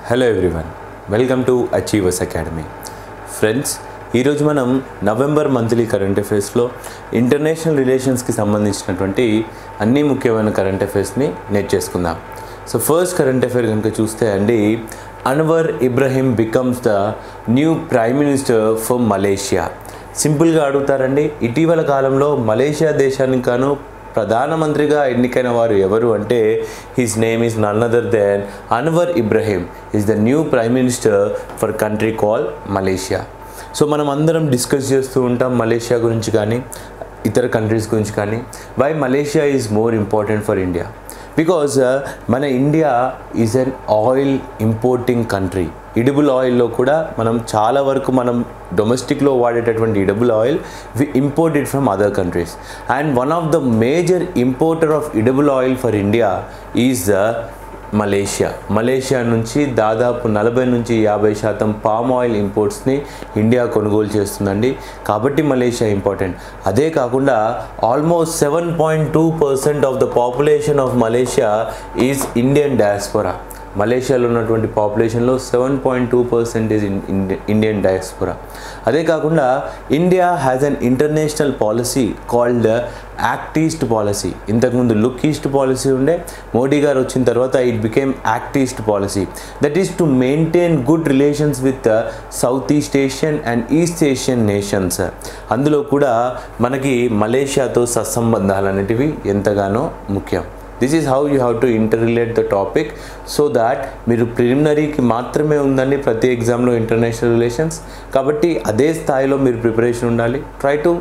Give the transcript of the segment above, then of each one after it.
hello everyone welcome to achievers academy friends ఈరోజు మనం November monthly current అఫైర్స్లో international రిలేషన్స్కి సంబంధించినటువంటి అన్ని ముఖ్యమైన కరెంట్ అఫైర్స్ని నేర్చేసుకుందాం సో ఫస్ట్ కరెంట్ అఫైర్ కనుక చూస్తే అండి Anwar Ibrahim becomes the new prime minister for Malaysia సింపుల్గా అడుగుతారండి ఇటీవల కాలంలో మలేషియా దేశానికి గాను ప్రధానమంత్రిగా ఎన్నికైన వారు ఎవరు అంటే his name is none other than Anwar Ibrahim is the new prime minister for country call Malaysia so మనం అందరం డిస్కస్ చేస్తూ ఉంటాం మలేషియా గురించి కానీ ఇతర కంట్రీస్ గురించి కానీ why Malaysia is more important for India because మన India is an oil importing country edible ఆయిల్లో కూడా మనం చాలా వరకు మనం డొమెస్టిక్లో వాడేటటువంటి edible oil we import it from other countries and one of the major importer of edible oil for India is the Malaysia Malaysia నుంచి దాదాపు నలభై నుంచి యాభై శాతం పామ్ ఆయిల్ ఇంపోర్ట్స్ని ఇండియా కొనుగోలు చేస్తుందండి కాబట్టి మలేషియా ఇంపార్టెంట్ అదే కాకుండా almost seven point two percent of the population of Malaysia is Indian diaspora మలేషియాలో ఉన్నటువంటి పాపులేషన్లో seven point two percentage Indian diaspora అదే కాకుండా India has an international policy called act east policy ఇంతకుముందు లుక్ ఈస్ట్ పాలసీ ఉండే మోడీ గారు వచ్చిన తర్వాత it became act east policy that is to maintain good relations with south east Asian and east Asian nations అందులో కూడా మనకి మలేషియాతో సత్సంబంధాలు అనేటివి ఎంతగానో ముఖ్యం this is how you have to interrelate the topic so that మీరు ప్రిలిమినరీకి మాత్రమే ఉందండి ప్రతి ఎగ్జామ్లో ఇంటర్నేషనల్ రిలేషన్స్ కాబట్టి అదే స్థాయిలో మీరు ప్రిపరేషన్ ఉండాలి try to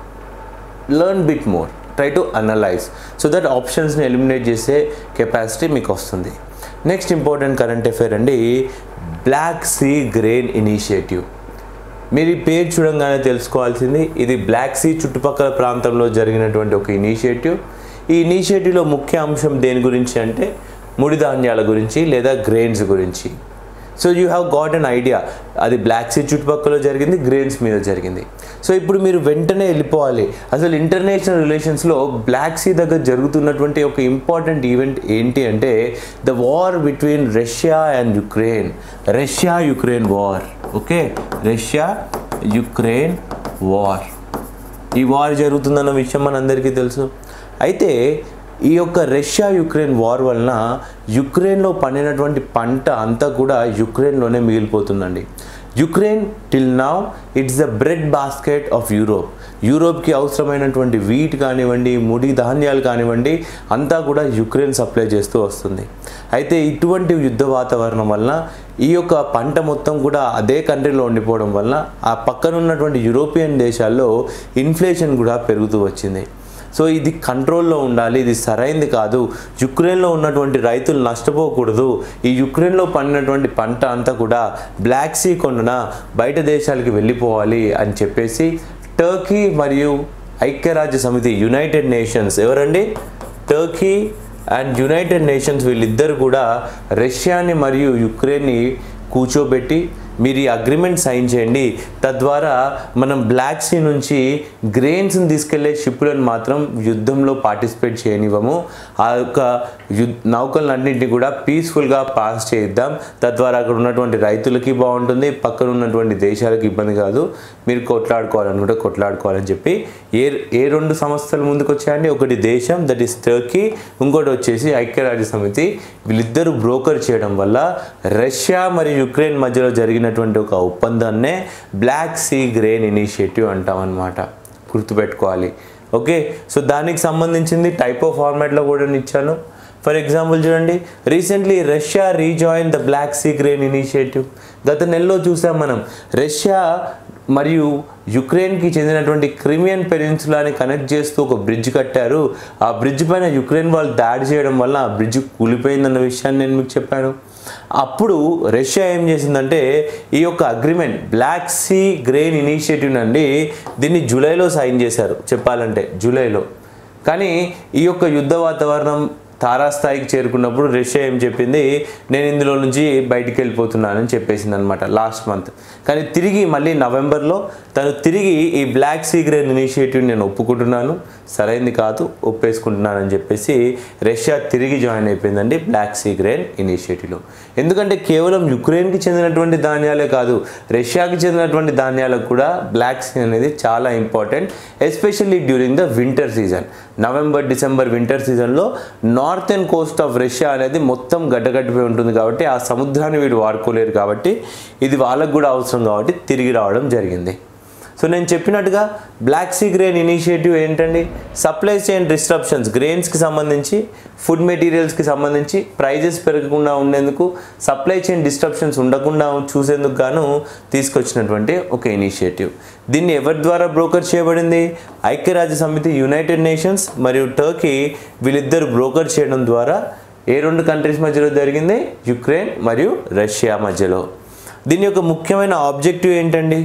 learn bit more try to analyse so that ఆప్షన్స్ని ఎలిమినేట్ చేసే కెపాసిటీ మీకు వస్తుంది నెక్స్ట్ ఇంపార్టెంట్ కరెంట్ అఫైర్ అండి బ్లాక్ సీ గ్రెయిన్ ఇనిషియేటివ్ మీరు ఈ పేరు చూడంగానే తెలుసుకోవాల్సింది ఇది బ్లాక్ సీ చుట్టుపక్కల ప్రాంతంలో జరిగినటువంటి ఒక ఇనిషియేటివ్ ఈ ఇనిషియేటివ్లో ముఖ్య అంశం దేని గురించి అంటే ముడి ధాన్యాల గురించి లేదా గ్రెయిన్స్ గురించి so you have got an idea అది బ్లాక్ సీ చుట్టుపక్కల జరిగింది గ్రెయిన్స్ మీద జరిగింది సో ఇప్పుడు మీరు వెంటనే వెళ్ళిపోవాలి అసలు ఇంటర్నేషనల్ రిలేషన్స్లో బ్లాక్ సీ దగ్గర జరుగుతున్నటువంటి ఒక ఇంపార్టెంట్ ఈవెంట్ ఏంటి అంటే the war between Russia and Ukraine Russia Ukraine war okay Russia Ukraine war ఈ వార్ జరుగుతుందన్న విషయం మనందరికీ తెలుసు అయితే ఈ యొక్క రష్యా యుక్రెయిన్ వార్ వలన యుక్రెయిన్లో పండినటువంటి పంట అంతా కూడా యుక్రెయిన్లోనే మిగిలిపోతుందండి Ukraine till now it's the bread basket of Europe యూరోప్కి అవసరమైనటువంటి వీట్ కానివ్వండి ముడి ధాన్యాలు కానివ్వండి అంతా కూడా యుక్రెయిన్ సప్లై చేస్తూ వస్తుంది అయితే ఇటువంటి యుద్ధ వాతావరణం వలన ఈ యొక్క పంట మొత్తం కూడా అదే కంట్రీలో ఉండిపోవడం వలన ఆ పక్కన ఉన్నటువంటి యూరోపియన్ దేశాల్లో ఇన్ఫ్లేషన్ కూడా పెరుగుతూ వచ్చింది సో ఇది కంట్రోల్లో ఉండాలి ఇది సరైంది కాదు యుక్రెయిన్లో ఉన్నటువంటి రైతులు నష్టపోకూడదు ఈ యుక్రెయిన్లో పండినటువంటి పంట అంతా కూడా బ్లాక్ సీ కొండన బయట దేశాలకి వెళ్ళిపోవాలి అని చెప్పేసి టర్కీ మరియు ఐక్యరాజ్య సమితి యునైటెడ్ నేషన్స్ ఎవరండి టర్కీ అండ్ యునైటెడ్ నేషన్స్ వీళ్ళిద్దరు కూడా రష్యాని మరియు యుక్రెయిన్ని కూర్చోబెట్టి మీరు ఈ అగ్రిమెంట్ సైన్ చేయండి తద్వారా మనం బ్లాక్ సీ నుంచి గ్రెయిన్స్ని తీసుకెళ్లే షిప్లను మాత్రం యుద్ధంలో పార్టిసిపేట్ చేయనివ్వము ఆ యొక్క యుద్ నౌకలన్నింటినీ కూడా పీస్ఫుల్గా పాస్ చేయిద్దాం తద్వారా అక్కడ ఉన్నటువంటి రైతులకి బాగుంటుంది పక్కన ఉన్నటువంటి దేశాలకు ఇబ్బంది కాదు మీరు కొట్లాడుకోవాలనుకుంటే కొట్లాడుకోవాలని చెప్పి ఏ ఏ రెండు సంస్థలు ముందుకు వచ్చాయండి ఒకటి దేశం దట్ ఈస్ టర్కీ ఇంకోటి వచ్చేసి ఐక్యరాజ్య సమితి వీళ్ళిద్దరూ బ్రోకర్ చేయడం వల్ల రష్యా మరియు యుక్రెయిన్ మధ్యలో జరిగినటువంటి ఒక ఒప్పందాన్నే బ్లాక్ సీ గ్రెయిన్ ఇనిషియేటివ్ అంటామన్నమాట గుర్తుపెట్టుకోవాలి ఓకే సో దానికి సంబంధించింది టైప్ ఆఫ్ ఫార్మాట్లో కూడా ఇచ్చాను ఫర్ ఎగ్జాంపుల్ చూడండి recently Russia rejoin the Black Sea grain initiative గత నెలలో చూసాం మనం రష్యా మరియు యుక్రెయిన్కి చెందినటువంటి క్రిమియన్ పెనిన్సులాని కనెక్ట్ చేస్తూ ఒక బ్రిడ్జ్ కట్టారు ఆ బ్రిడ్జ్ పైన యుక్రెయిన్ వాళ్ళు దాడి చేయడం వల్ల ఆ బ్రిడ్జ్ కూలిపోయిందన్న విషయాన్ని నేను మీకు చెప్పాను అప్పుడు రష్యా ఏం చేసిందంటే ఈ యొక్క agreement Black Sea grain initiative నుండి దీన్ని జూలైలో సైన్ చేశారు చెప్పాలంటే జూలైలో కానీ ఈ యొక్క యుద్ధ వాతావరణం తారాస్థాయికి చేరుకున్నప్పుడు రష్యా ఏం చెప్పింది నేను ఇందులో నుంచి బయటికి వెళ్ళిపోతున్నానని చెప్పేసింది అనమాట లాస్ట్ మంత్ కానీ తిరిగి మళ్ళీ నవంబర్లో తను తిరిగి ఈ బ్లాక్ సీగ్రేన్ ఇనిషియేటివ్ నేను ఒప్పుకుంటున్నాను సరైంది కాదు ఒప్పేసుకుంటున్నానని చెప్పేసి రష్యా తిరిగి జాయిన్ అయిపోయిందండి బ్లాక్ సీగ్రేన్ ఇనిషియేటివ్లో ఎందుకంటే కేవలం యుక్రెయిన్కి చెందినటువంటి ధాన్యాలే కాదు రష్యాకి చెందినటువంటి ధాన్యాలకు కూడా బ్లాక్ సీ అనేది చాలా important especially during the winter season November December winter సీజన్లో నార్థన్ కోస్ట్ ఆఫ్ రష్యా అనేది మొత్తం గడ్డగట్టిపోయి ఉంటుంది కాబట్టి ఆ సముద్రాన్ని వీడు వాడుకోలేరు కాబట్టి ఇది వాళ్ళకు కూడా అవసరం కాబట్టి తిరిగి రావడం జరిగింది సో నేను చెప్పినట్టుగా బ్లాక్ సీ గ్రెయిన్ ఇనిషియేటివ్ ఏంటండి సప్లై చైన్ డిస్ట్రప్షన్స్ గ్రెయిన్స్కి సంబంధించి ఫుడ్ మెటీరియల్స్కి సంబంధించి ప్రైజెస్ పెరగకుండా ఉండేందుకు సప్లై చైన్ డిస్ట్రప్షన్స్ ఉండకుండా చూసేందుకు గాను తీసుకొచ్చినటువంటి ఒక ఇనిషియేటివ్ దీన్ని ఎవరి ద్వారా బ్రోకర్ చేయబడింది ఐక్యరాజ్య సమితి యునైటెడ్ నేషన్స్ మరియు టర్కీ వీళ్ళిద్దరు బ్రోకర్ చేయడం ద్వారా ఏ రెండు కంట్రీస్ మధ్యలో జరిగింది యుక్రెయిన్ మరియు రష్యా మధ్యలో దీని యొక్క ముఖ్యమైన ఆబ్జెక్టివ్ ఏంటండి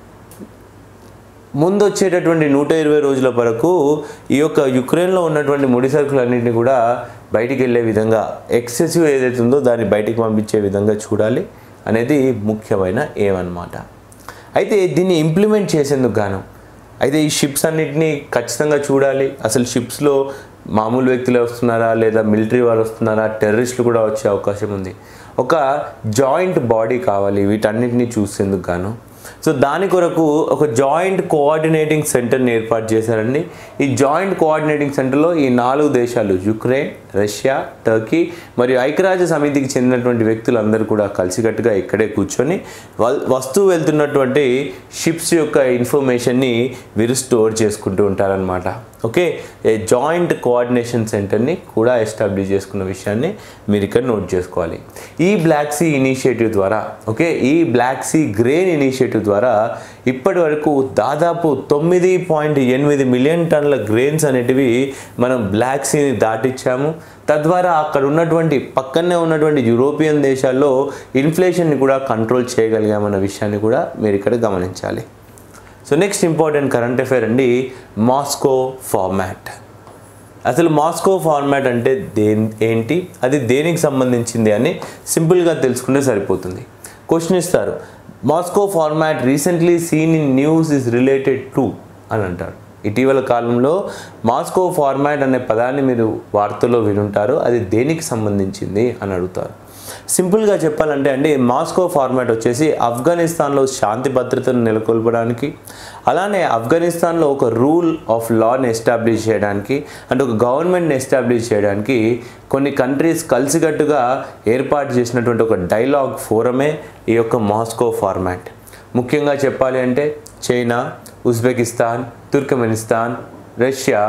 ముందు వచ్చేటటువంటి నూట ఇరవై రోజుల వరకు ఈ యొక్క యుక్రెయిన్లో ఉన్నటువంటి ముడి సరుకులన్నింటినీ కూడా బయటికి వెళ్ళే విధంగా ఎక్సెసివ్ ఏదైతే ఉందో దాన్ని బయటికి పంపించే విధంగా చూడాలి అనేది ముఖ్యమైన ఏమన్నమాట అయితే దీన్ని ఇంప్లిమెంట్ చేసేందుకు గాను అయితే ఈ షిప్స్ అన్నిటినీ ఖచ్చితంగా చూడాలి అసలు షిప్స్లో మామూలు వ్యక్తులే వస్తున్నారా లేదా మిలిటరీ వాళ్ళు వస్తున్నారా టెర్రరిస్టులు కూడా వచ్చే అవకాశం ఉంది ఒక జాయింట్ బాడీ కావాలి వీటన్నిటిని చూసేందుకు గాను సో దాని కొరకు ఒక జాయింట్ కోఆర్డినేటింగ్ సెంటర్ని ఏర్పాటు చేశారండి ఈ జాయింట్ కోఆర్డినేటింగ్ సెంటర్లో ఈ నాలుగు దేశాలు యుక్రెయిన్ రష్యా టర్కీ మరియు ఐక్యరాజ్య సమితికి చెందినటువంటి వ్యక్తులందరూ కూడా కలిసికట్టుగా ఇక్కడే కూర్చొని వల్- వస్తువు వెళ్తున్నటువంటి షిప్స్ యొక్క ఇన్ఫర్మేషన్ని వీరు స్టోర్ చేసుకుంటూ ఉంటారనమాట ఓకే ఏ జాయింట్ కోఆర్డినేషన్ సెంటర్ని కూడా ఎస్టాబ్లిష్ చేసుకున్న విషయాన్ని మీరు ఇక్కడ నోట్ చేసుకోవాలి ఈ బ్లాక్ సీ ఇనిషియేటివ్ ద్వారా ఓకే ఈ బ్లాక్ సీ గ్రెయిన్ ఇనిషియేటివ్ ద్వారా ఇప్పటి వరకు దాదాపు తొమ్మిది పాయింట్ ఎనిమిది మిలియన్ టన్నుల గ్రెయిన్స్ అనేటివి మనం బ్లాక్ సీని దాటిచ్చాము తద్వారా అక్కడ ఉన్నటువంటి పక్కనే ఉన్నటువంటి యూరోపియన్ దేశాల్లో ఇన్ఫ్లేషన్ని కూడా కంట్రోల్ చేయగలిగామన్న విషయాన్ని కూడా మీరు ఇక్కడ గమనించాలి so next important current affair అండి మాస్కో ఫార్మాట్ అసలు మాస్కో ఫార్మాట్ అంటే దేని ఏంటి అది దేనికి సంబంధించింది అని సింపుల్గా తెలుసుకుంటే సరిపోతుంది క్వశ్చన్ ఇస్తారు Moscow format recently seen in news is related to అని అంటారు ఇటీవల కాలంలో మాస్కో ఫార్మాట్ అనే పదాన్ని మీరు వార్తల్లో వినుంటారు అది దేనికి సంబంధించింది అని అడుగుతారు సింపుల్గా చెప్పాలంటే అండి మాస్కో ఫార్మాట్ వచ్చేసి ఆఫ్ఘనిస్తాన్లో శాంతి భద్రతను నెలకొల్పడానికి అలానే ఆఫ్ఘనిస్తాన్లో ఒక రూల్ ఆఫ్ లాని ఎస్టాబ్లిష్ చేయడానికి అంటే ఒక గవర్నమెంట్ని ఎస్టాబ్లిష్ చేయడానికి కొన్ని కంట్రీస్ కలిసికట్టుగా ఏర్పాటు చేసినటువంటి ఒక డైలాగ్ ఫోరమే ఈ యొక్క మాస్కో ఫార్మాట్ ముఖ్యంగా చెప్పాలి అంటే చైనా ఉజ్బెకిస్తాన్ తుర్కమెనిస్తాన్ రష్యా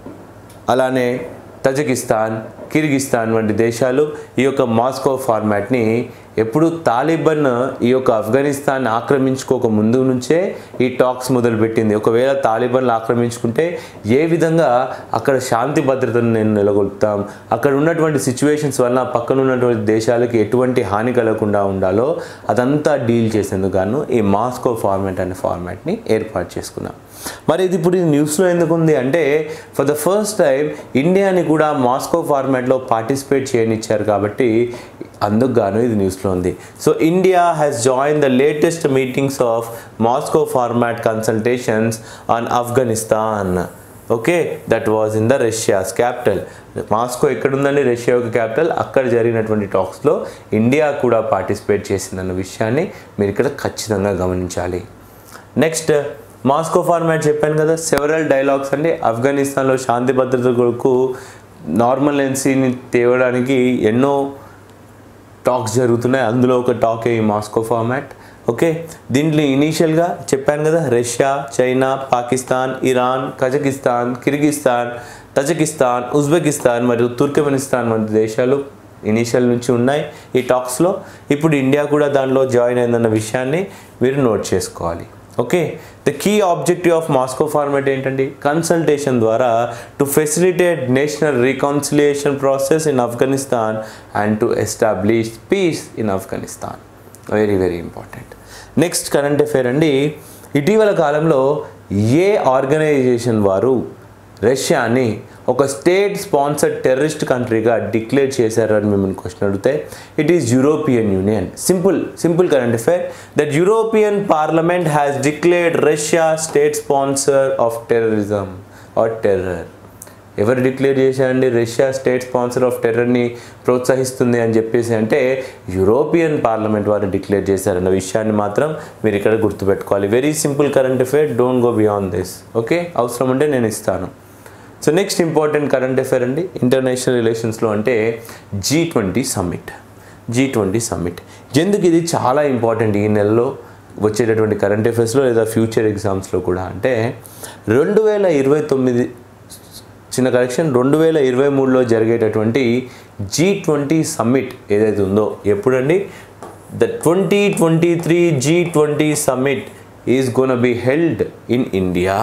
అలానే తజకిస్తాన్ కిర్గిస్తాన్ వంటి దేశాలు ఈ యొక్క మాస్కో ఫార్మాట్ని ఎప్పుడు తాలిబన్ ఈ యొక్క ఆఫ్ఘనిస్తాన్ ఆక్రమించుకోక ముందు నుంచే ఈ టాక్స్ మొదలుపెట్టింది ఒకవేళ తాలిబన్లు ఆక్రమించుకుంటే ఏ విధంగా అక్కడ శాంతి భద్రతను నేను నెలకొల్పుతాం అక్కడ ఉన్నటువంటి సిచ్యువేషన్స్ వల్ల పక్కన ఉన్నటువంటి దేశాలకి ఎటువంటి హాని కలగకుండా ఉండాలో అదంతా డీల్ చేసేందుకు గాను ఈ మాస్కో ఫార్మాట్ అనే ఫార్మాట్ని ఏర్పాటు చేసుకున్నాం మరి ఇది ఇప్పుడు ఈ న్యూస్లో ఎందుకు ఉంది అంటే ఫర్ ద ఫస్ట్ టైం ఇండియాని కూడా మాస్కో ఫార్మాట్లో పార్టిసిపేట్ చేయనిచ్చారు కాబట్టి అందుకు గాను ఇది న్యూస్లో ఉంది so India has join the latest meetings of Moscow format consultations on Afghanistan okay that was in the Russia's capital Moscow ఎక్కడుందండి రష్యా యొక్క క్యాపిటల్ అక్కడ జరిగినటువంటి టాక్స్లో ఇండియా కూడా పార్టిసిపేట్ చేసిందన్న విషయాన్ని మీరు ఇక్కడ ఖచ్చితంగా గమనించాలి నెక్స్ట్ మాస్కో ఫార్మాట్ చెప్పాను కదా సెవరల్ డైలాగ్స్ అంటే ఆఫ్ఘనిస్తాన్లో శాంతి భద్రత కొరకు నార్మలెన్సీని తేవడానికి ఎన్నో టాక్స్ జరుగుతున్నాయి అందులో ఒక టాక్ ఈ మాస్కో ఫార్మాట్ ఓకే దీంట్లో ఇనీషియల్గా చెప్పాను కదా Russia China Pakistan Iran Kazakhstan Kyrgyzstan Tajikistan Uzbekistan మరియు తుర్కమెనిస్తాన్ వంటి దేశాలు ఇనీషియల్ నుంచి ఉన్నాయి ఈ టాక్స్లో ఇప్పుడు ఇండియా కూడా దానిలో జాయిన్ అయిందన్న విషయాన్ని మీరు నోట్ చేసుకోవాలి okay the key objective of Moscow format ఏంటండి కన్సల్టేషన్ ద్వారా to facilitate national reconciliation process in Afghanistan and to establish peace in Afghanistan very very important next current affair అండి ఇటీవల కాలంలో ఏ ఆర్గనైజేషన్ వారు రష్యాని ఒక స్టేట్ స్పాన్సర్డ్ టెర్రరిస్ట్ కంట్రీగా డిక్లేర్ చేశారని మిమ్మల్ని క్వశ్చన్ అడిగితే it is European Union simple simple current affair that European Parliament has declared Russia state sponsor of terrorism or terror ఎవరు డిక్లేర్ చేశారండి రష్యా స్టేట్ స్పాన్సర్ ఆఫ్ టెర్రర్ని ప్రోత్సహిస్తుంది అని చెప్పేసి అంటే యూరోపియన్ పార్లమెంట్ వారు డిక్లేర్ చేశారన్న విషయాన్ని మాత్రం మీరు ఇక్కడ గుర్తుపెట్టుకోవాలి very simple current affair don't go beyond this okay అవసరం ఉంటే నేను ఇస్తాను so next important current affair అండి ఇంటర్నేషనల్ రిలేషన్స్లో అంటే G twenty summit G twenty summit ఎందుకు ఇది చాలా ఇంపార్టెంట్ ఈ నెలలో వచ్చేటటువంటి కరెంట్ అఫేర్స్లో లేదా ఫ్యూచర్ ఎగ్జామ్స్లో కూడా అంటే రెండు వేల ఇరవై తొమ్మిది చిన్న కరెక్షన్ రెండు వేల ఇరవై మూడులో జరిగేటటువంటి జీ ట్వంటీ సమ్మిట్ ఏదైతే ఉందో ఎప్పుడండి the twenty twenty three G twenty summit is gonna be held in India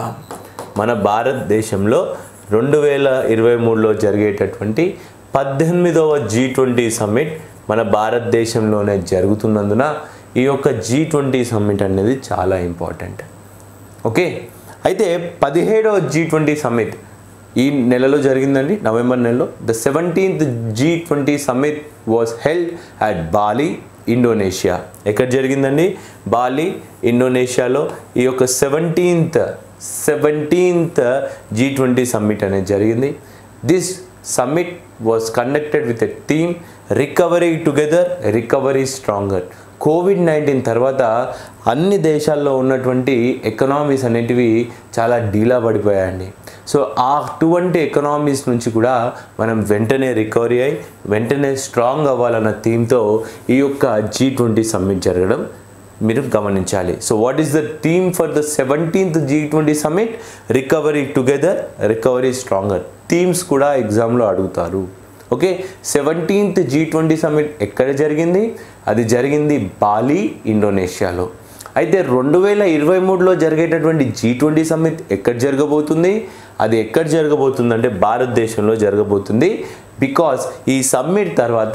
మన భారతదేశంలో రెండు వేల ఇరవై మూడులో జరిగేటటువంటి పద్దెనిమిదవ జీ ట్వంటీ సమ్మిట్ మన భారతదేశంలోనే జరుగుతున్నందున ఈ యొక్క జీ ట్వంటీ సమ్మిట్ అనేది చాలా ఇంపార్టెంట్ ఓకే అయితే పదిహేడవ జీ ట్వంటీ సమ్మిట్ ఈ నెలలో జరిగిందండి నవంబర్ నెలలో the seventeenth G twenty summit was held at Bali Indonesia ఎక్కడ జరిగిందండి బాలి ఇండోనేషియాలో ఈ యొక్క seventeenth seventeenth G twenty summit అనేది జరిగింది this summit was conducted with a theme recovery together recovery stronger Covid nineteen తర్వాత అన్ని దేశాల్లో ఉన్నటువంటి ఎకనామీస్ అనేటివి చాలా డీలా పడిపోయాయండి సో ఆ అటువంటి ఎకనామీస్ నుంచి కూడా మనం వెంటనే రికవరీ అయి వెంటనే స్ట్రాంగ్ అవ్వాలన్న థీమ్తో ఈ యొక్క జీ ట్వంటీ సమ్మిట్ జరగడం మీరు గమనించాలి so what is the theme for the seventeenth G twenty summit recovery together recovery stronger themes కూడా ఎగ్జామ్లో అడుగుతారు okay seventeenth G twenty summit ఎక్కడ జరిగింది అది జరిగింది బాలి ఇండోనేషియాలో అయితే రెండు వేల ఇరవై మూడులో జరిగేటటువంటి జీ ట్వంటీ సమ్మిట్ ఎక్కడ జరగబోతుంది అది ఎక్కడ జరగబోతుంది అంటే భారతదేశంలో జరగబోతుంది బికాస్ ఈ సమ్మిట్ తర్వాత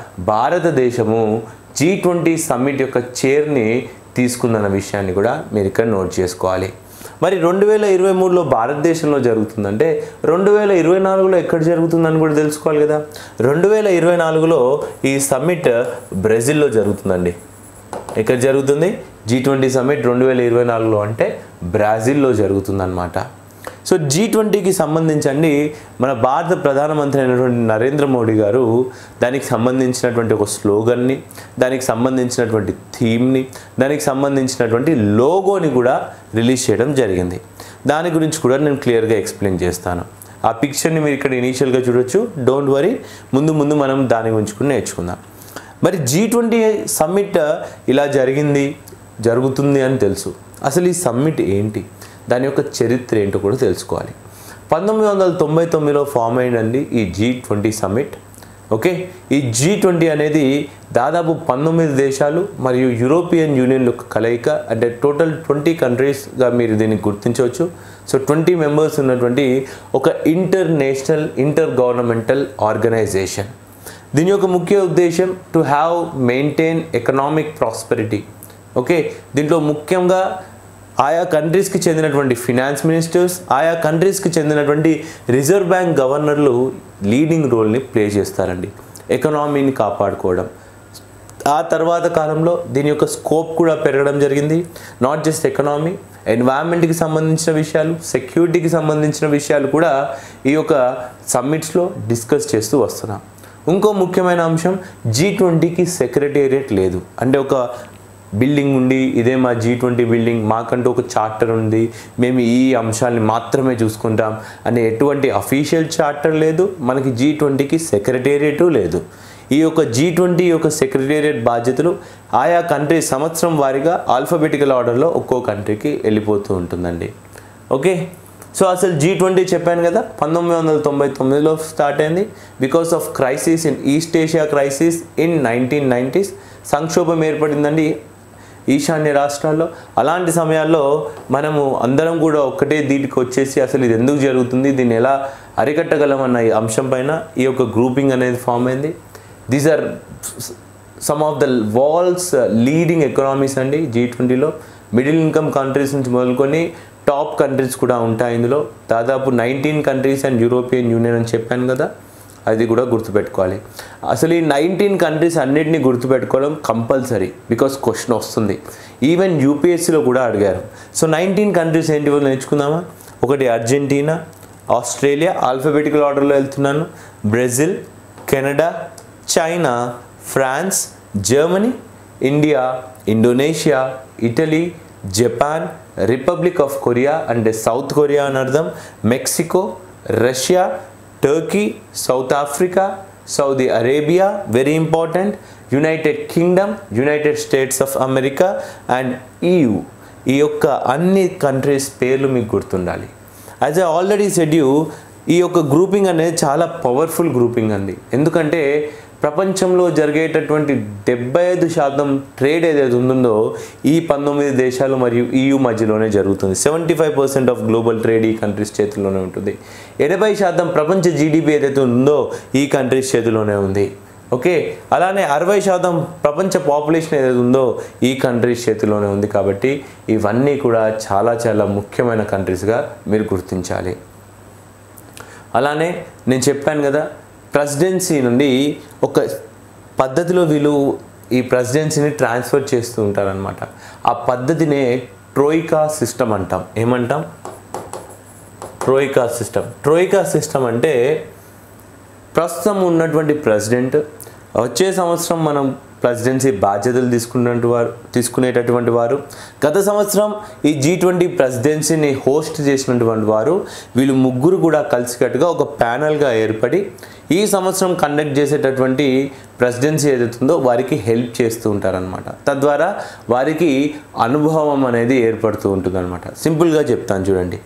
భారతదేశము జీ ట్వంటీ సమ్మిట్ యొక్క చైర్ని తీసుకుందన్న విషయాన్ని కూడా మీరు ఇక్కడ నోట్ చేసుకోవాలి మరి రెండు వేల ఇరవై మూడులో భారతదేశంలో జరుగుతుందంటే రెండు వేల ఇరవై నాలుగులో ఎక్కడ జరుగుతుందని కూడా తెలుసుకోవాలి కదా రెండు వేల ఇరవై నాలుగులో ఈ సమ్మిట్ బ్రెజిల్లో జరుగుతుందండి ఎక్కడ జరుగుతుంది జీ ట్వంటీ సమ్మిట్ రెండు వేల ఇరవై నాలుగులో అంటే బ్రాజిల్లో జరుగుతుందన్నమాట సో జీ ట్వంటీకి సంబంధించండి మన భారత ప్రధానమంత్రి అయినటువంటి నరేంద్ర మోడీ గారు దానికి సంబంధించినటువంటి ఒక స్లోగన్ని దానికి సంబంధించినటువంటి థీమ్ని దానికి సంబంధించినటువంటి లోగోని కూడా రిలీజ్ చేయడం జరిగింది దాని గురించి కూడా నేను క్లియర్గా ఎక్స్ప్లెయిన్ చేస్తాను ఆ పిక్చర్ని మీరు ఇక్కడ ఇనీషియల్గా చూడొచ్చు డోంట్ వరీ ముందు ముందు మనం దాని గురించి కూడా నేర్చుకుందాం మరి జీ ట్వంటీ సమ్మిట్ ఇలా జరిగింది జరుగుతుంది అని తెలుసు అసలు ఈ సమ్మిట్ ఏంటి దాని యొక్క చరిత్ర ఏంటో కూడా తెలుసుకోవాలి పంతొమ్మిది వందల తొంభై తొమ్మిదిలో ఫామ్ అయిందండి ఈ జీ ట్వంటీ సమ్మిట్ ఓకే ఈ జీ ట్వంటీ అనేది దాదాపు పంతొమ్మిది దేశాలు మరియు యూరోపియన్ యూనియన్ యొక్క కలయిక అంటే టోటల్ ట్వంటీ కంట్రీస్గా మీరు దీన్ని గుర్తించవచ్చు సో ట్వంటీ మెంబర్స్ ఉన్నటువంటి ఒక ఇంటర్నేషనల్ ఇంటర్ గవర్నమెంటల్ ఆర్గనైజేషన్ దీని యొక్క ముఖ్య ఉద్దేశం to have maintain economic prosperity okay దీంట్లో ముఖ్యంగా ఆయా కంట్రీస్కి చెందినటువంటి ఫినాన్స్ మినిస్టర్స్ ఆయా కంట్రీస్కి చెందినటువంటి రిజర్వ్ బ్యాంక్ గవర్నర్లు లీడింగ్ రోల్ని ప్లే చేస్తారండి ఎకనామీని కాపాడుకోవడం ఆ తర్వాత కాలంలో దీని యొక్క స్కోప్ కూడా పెరగడం జరిగింది నాట్ జస్ట్ ఎకనామీ ఎన్వైరన్మెంట్కి సంబంధించిన విషయాలు సెక్యూరిటీకి సంబంధించిన విషయాలు కూడా ఈ యొక్క సమ్మిట్స్లో డిస్కస్ చేస్తూ వస్తున్నాం ఇంకో ముఖ్యమైన అంశం జీ ట్వంటీకి సెక్రటేరియట్ లేదు అంటే ఒక బిల్డింగ్ ఉండి ఇదే మా జీ ట్వంటీ బిల్డింగ్ మాకంటూ ఒక చార్టర్ ఉంది మేము ఈ అంశాలని మాత్రమే చూసుకుంటాం అనే ఎటువంటి అఫీషియల్ చార్టర్ లేదు మనకి జీ ట్వంటీకి సెక్రటేరియటు లేదు ఈ యొక్క జీ ట్వంటీ యొక్క సెక్రటేరియట్ బాధ్యతలు ఆయా కంట్రీ సంవత్సరం వారీగా ఆల్ఫాబెటికల్ ఆర్డర్లో ఒక్కో కంట్రీకి వెళ్ళిపోతూ ఉంటుందండి ఓకే సో అసలు జీ ట్వంటీ చెప్పాను కదా పంతొమ్మిది వందల తొంభై తొమ్మిదిలో స్టార్ట్ అయింది because of crisis in east Asia crisis in nineteen nineties సంక్షోభం ఏర్పడిందండి ఈశాన్య రాష్ట్రాల్లో అలాంటి సమయాల్లో మనము అందరం కూడా ఒక్కటే దీనికి వచ్చేసి అసలు ఇది ఎందుకు జరుగుతుంది దీన్ని ఎలా అరికట్టగలమన్న ఈ అంశం పైన ఈ యొక్క గ్రూపింగ్ అనేది ఫామ్ అయింది these are some of the world's leading economies అండి జీ ట్వంటీలో మిడిల్ ఇన్కమ్ కంట్రీస్ నుంచి మొదలుకొని టాప్ కంట్రీస్ కూడా ఉంటాయి ఇందులో దాదాపు nineteen countries and European Union అని చెప్పాను కదా అది కూడా గుర్తుపెట్టుకోవాలి అసలు ఈ నైన్టీన్ కంట్రీస్ అన్నిటిని గుర్తుపెట్టుకోవడం కంపల్సరీ బికాస్ క్వశ్చన్ వస్తుంది ఈవెన్ యూపీఎస్సీలో కూడా అడిగారు సో నైన్టీన్ కంట్రీస్ ఏంటివో నేర్చుకుందామా ఒకటి అర్జెంటీనా ఆస్ట్రేలియా ఆల్ఫాబెటికల్ ఆర్డర్లో వెళ్తున్నాను Brazil Canada China France Germany India Indonesia Italy Japan Republic of Korea అంటే సౌత్ కొరియా అని అర్థం Mexico Russia Turkey South Africa Saudi Arabia very important United Kingdom United States of America and EU ఈ యొక్క అన్ని కంట్రీస్ పేర్లు మీకు గుర్తుండాలి as I already said you ఈ యొక్క గ్రూపింగ్ అనేది చాలా పవర్ఫుల్ గ్రూపింగ్ అండి ఎందుకంటే ప్రపంచంలో జరిగేటటువంటి డెబ్బై ఐదు శాతం ట్రేడ్ ఏదైతే ఉందో ఈ పంతొమ్మిది దేశాలు మరియు ఈయూ మధ్యలోనే జరుగుతుంది seventy five percent of global trade ఈ కంట్రీస్ చేతిలోనే ఉంటుంది ఎనభై శాతం ప్రపంచ జీడిపి ఏదైతే ఉందో ఈ కంట్రీస్ చేతిలోనే ఉంది ఓకే అలానే అరవై శాతం ప్రపంచ పాపులేషన్ ఏదైతే ఉందో ఈ కంట్రీస్ చేతిలోనే ఉంది కాబట్టి ఇవన్నీ కూడా చాలా చాలా ముఖ్యమైన కంట్రీస్గా మీరు గుర్తించాలి అలానే నేను చెప్పాను కదా ప్రెసిడెన్సీ నుండి ఒక పద్ధతిలో వీళ్ళు ఈ ప్రెసిడెన్సీని ట్రాన్స్ఫర్ చేస్తూ ఉంటారనమాట ఆ పద్ధతినే ట్రోయికా సిస్టమ్ అంటాం ఏమంటాం ట్రోయికా సిస్టమ్ ట్రోయికా సిస్టమ్ అంటే ప్రస్తుతం ఉన్నటువంటి ప్రెసిడెంట్ వచ్చే సంవత్సరం మనం ప్రెసిడెన్సీ బాధ్యతలు తీసుకున్నటువంటి వారు తీసుకునేటటువంటి వారు గత సంవత్సరం ఈ జీ ట్వంటీ ప్రెసిడెన్సీని హోస్ట్ చేసినటువంటి వారు వీళ్ళు ముగ్గురు కూడా కలిసికట్టుగా ఒక ప్యానల్గా ఏర్పడి ఈ సంవత్సరం కండక్ట్ చేసేటటువంటి ప్రెసిడెన్సీ ఏదైతుందో వారికి హెల్ప్ చేస్తూ ఉంటారనమాట తద్వారా వారికి అనుభవం అనేది ఏర్పడుతూ ఉంటుందన్నమాట సింపుల్గా చెప్తాను చూడండి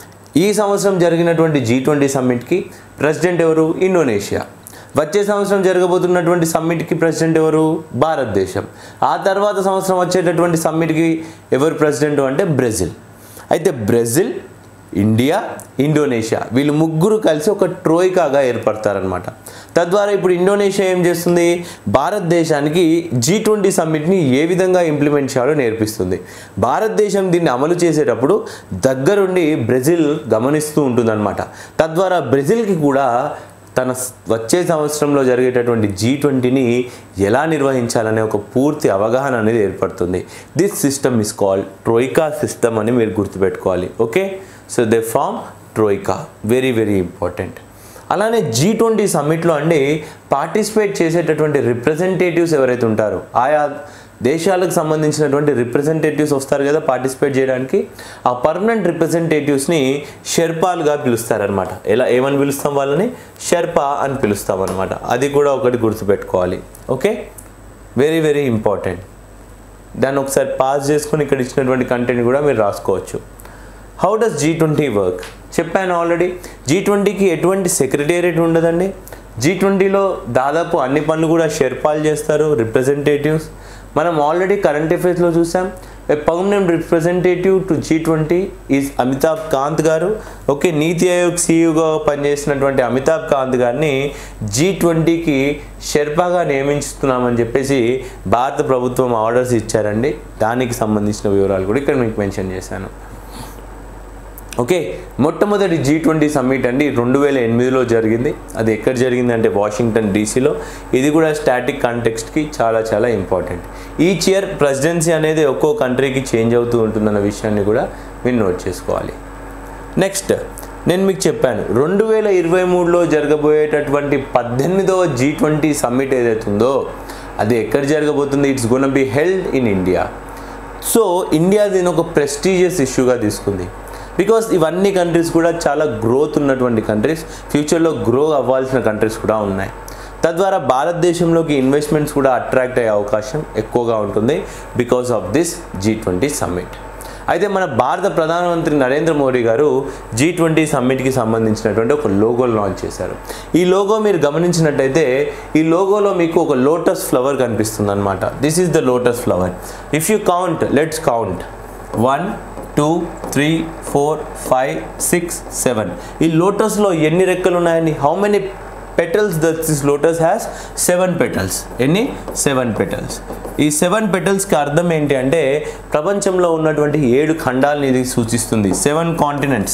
ఈ సంవత్సరం జరిగినటువంటి జీ ట్వంటీ సమ్మిట్కి ప్రెసిడెంట్ ఎవరు ఇండోనేషియా వచ్చే సంవత్సరం జరగబోతున్నటువంటి సమ్మిట్కి ప్రెసిడెంట్ ఎవరు భారతదేశం ఆ తర్వాత సంవత్సరం వచ్చేటటువంటి సమ్మిట్కి ఎవరు ప్రెసిడెంట్ అంటే బ్రెజిల్ అయితే బ్రెజిల్ ఇండియా ఇండోనేషియా వీళ్ళు ముగ్గురు కలిసి ఒక ట్రోయికాగా ఏర్పడతారనమాట తద్వారా ఇప్పుడు ఇండోనేషియా ఏం చేస్తుంది భారతదేశానికి జీ ట్వంటీ సమ్మిట్ని ఏ విధంగా ఇంప్లిమెంట్ చేయాలో నేర్పిస్తుంది భారతదేశం దీన్ని అమలు చేసేటప్పుడు దగ్గరుండి బ్రెజిల్ గమనిస్తూ ఉంటుందన్నమాట తద్వారా బ్రెజిల్కి కూడా తన స్- వచ్చే సంవత్సరంలో జరిగేటటువంటి జీ ట్వంటీని ఎలా నిర్వహించాలనే ఒక పూర్తి అవగాహన అనేది ఏర్పడుతుంది this system is called troika system అని మీరు గుర్తుపెట్టుకోవాలి okay so they form troika very very important అలానే జీ ట్వంటీ సమ్మిట్లో అండి పార్టిసిపేట్ చేసేటటువంటి రిప్రజెంటేటివ్స్ ఎవరైతే ఉంటారో ఆయా దేశాలకు సంబంధించినటువంటి రిప్రజెంటేటివ్స్ వస్తారు కదా పార్టిసిపేట్ చేయడానికి ఆ పర్మనెంట్ రిప్రజెంటేటివ్స్ని షెర్పాలుగా పిలుస్తారనమాట ఎలా ఏమని పిలుస్తాం వాళ్ళని షెర్పా అని పిలుస్తాం అనమాట అది కూడా ఒకటి గుర్తుపెట్టుకోవాలి ఓకే వెరీ వెరీ ఇంపార్టెంట్ దాన్ని ఒకసారి పాస్ చేసుకుని ఇక్కడ ఇచ్చినటువంటి కంటెంట్ కూడా మీరు రాసుకోవచ్చు how does G twenty work చెప్పాను ఆల్రెడీ జీ ట్వంటీకి ఎటువంటి సెక్రటేరియట్ ఉండదండి జీ ట్వంటీలో దాదాపు అన్ని పనులు కూడా షెర్పాలు చేస్తారు రిప్రజెంటేటివ్స్ మనం ఆల్రెడీ కరెంట్ అఫైర్స్లో చూసాం ఏ permanent representative to G twenty is Amitabh Kant గారు ఓకే నీతి ఆయోగ్ సీఈఓగా పనిచేసినటువంటి అమితాబ్ కాంత్ గారిని జీ ట్వంటీకి షెర్పాగా నియమిస్తున్నామని చెప్పేసి భారత ప్రభుత్వం ఆర్డర్స్ ఇచ్చారండి దానికి సంబంధించిన వివరాలు కూడా ఇక్కడ మీకు మెన్షన్ చేశాను ఓకే మొట్టమొదటి జీ ట్వంటీ సమ్మిట్ అండి రెండు వేల ఎనిమిదిలో జరిగింది అది ఎక్కడ జరిగింది అంటే వాషింగ్టన్ డీసీలో ఇది కూడా స్టాటిక్ కాంటెక్స్ట్కి చాలా చాలా ఇంపార్టెంట్ ఈచ్ ఇయర్ ప్రెసిడెన్సీ అనేది ఒక్కో కంట్రీకి చేంజ్ అవుతూ ఉంటుందన్న విషయాన్ని కూడా మీరు నోట్ చేసుకోవాలి నెక్స్ట్ నేను మీకు చెప్పాను రెండు వేల ఇరవై మూడులో జరగబోయేటటువంటి పద్దెనిమిదవ జీ ట్వంటీ సమ్మిట్ ఏదైతే ఉందో అది ఎక్కడ జరగబోతుంది it's gonna be held in India so India దీని ఒక ప్రెస్టీజియస్ ఇష్యూగా తీసుకుంది బికాస్ ఇవన్నీ కంట్రీస్ కూడా చాలా గ్రోత్ ఉన్నటువంటి కంట్రీస్ ఫ్యూచర్లో గ్రో అవ్వాల్సిన కంట్రీస్ కూడా ఉన్నాయి తద్వారా భారతదేశంలోకి ఇన్వెస్ట్మెంట్స్ కూడా అట్రాక్ట్ అయ్యే అవకాశం ఎక్కువగా ఉంటుంది because of this G twenty summit అయితే మన భారత ప్రధానమంత్రి నరేంద్ర మోడీ గారు జీ ట్వంటీ సమ్మిట్కి సంబంధించినటువంటి ఒక లోగోలు లాంచ్ చేశారు ఈ లోగో మీరు గమనించినట్టయితే ఈ లోగోలో మీకు ఒక లోటస్ ఫ్లవర్ కనిపిస్తుంది అనమాట this is the lotus flower if you count let's count one two three four five six seven ఈ లోటస్లో ఎన్ని రెక్కలు ఉన్నాయని how many petals that this lotus has seven petals ఎన్ని సెవెన్ పెటల్స్ ఈ సెవెన్ పెటల్స్కి అర్థం ఏంటి అంటే ప్రపంచంలో ఉన్నటువంటి ఏడు ఖండాలని ఇది సూచిస్తుంది seven continents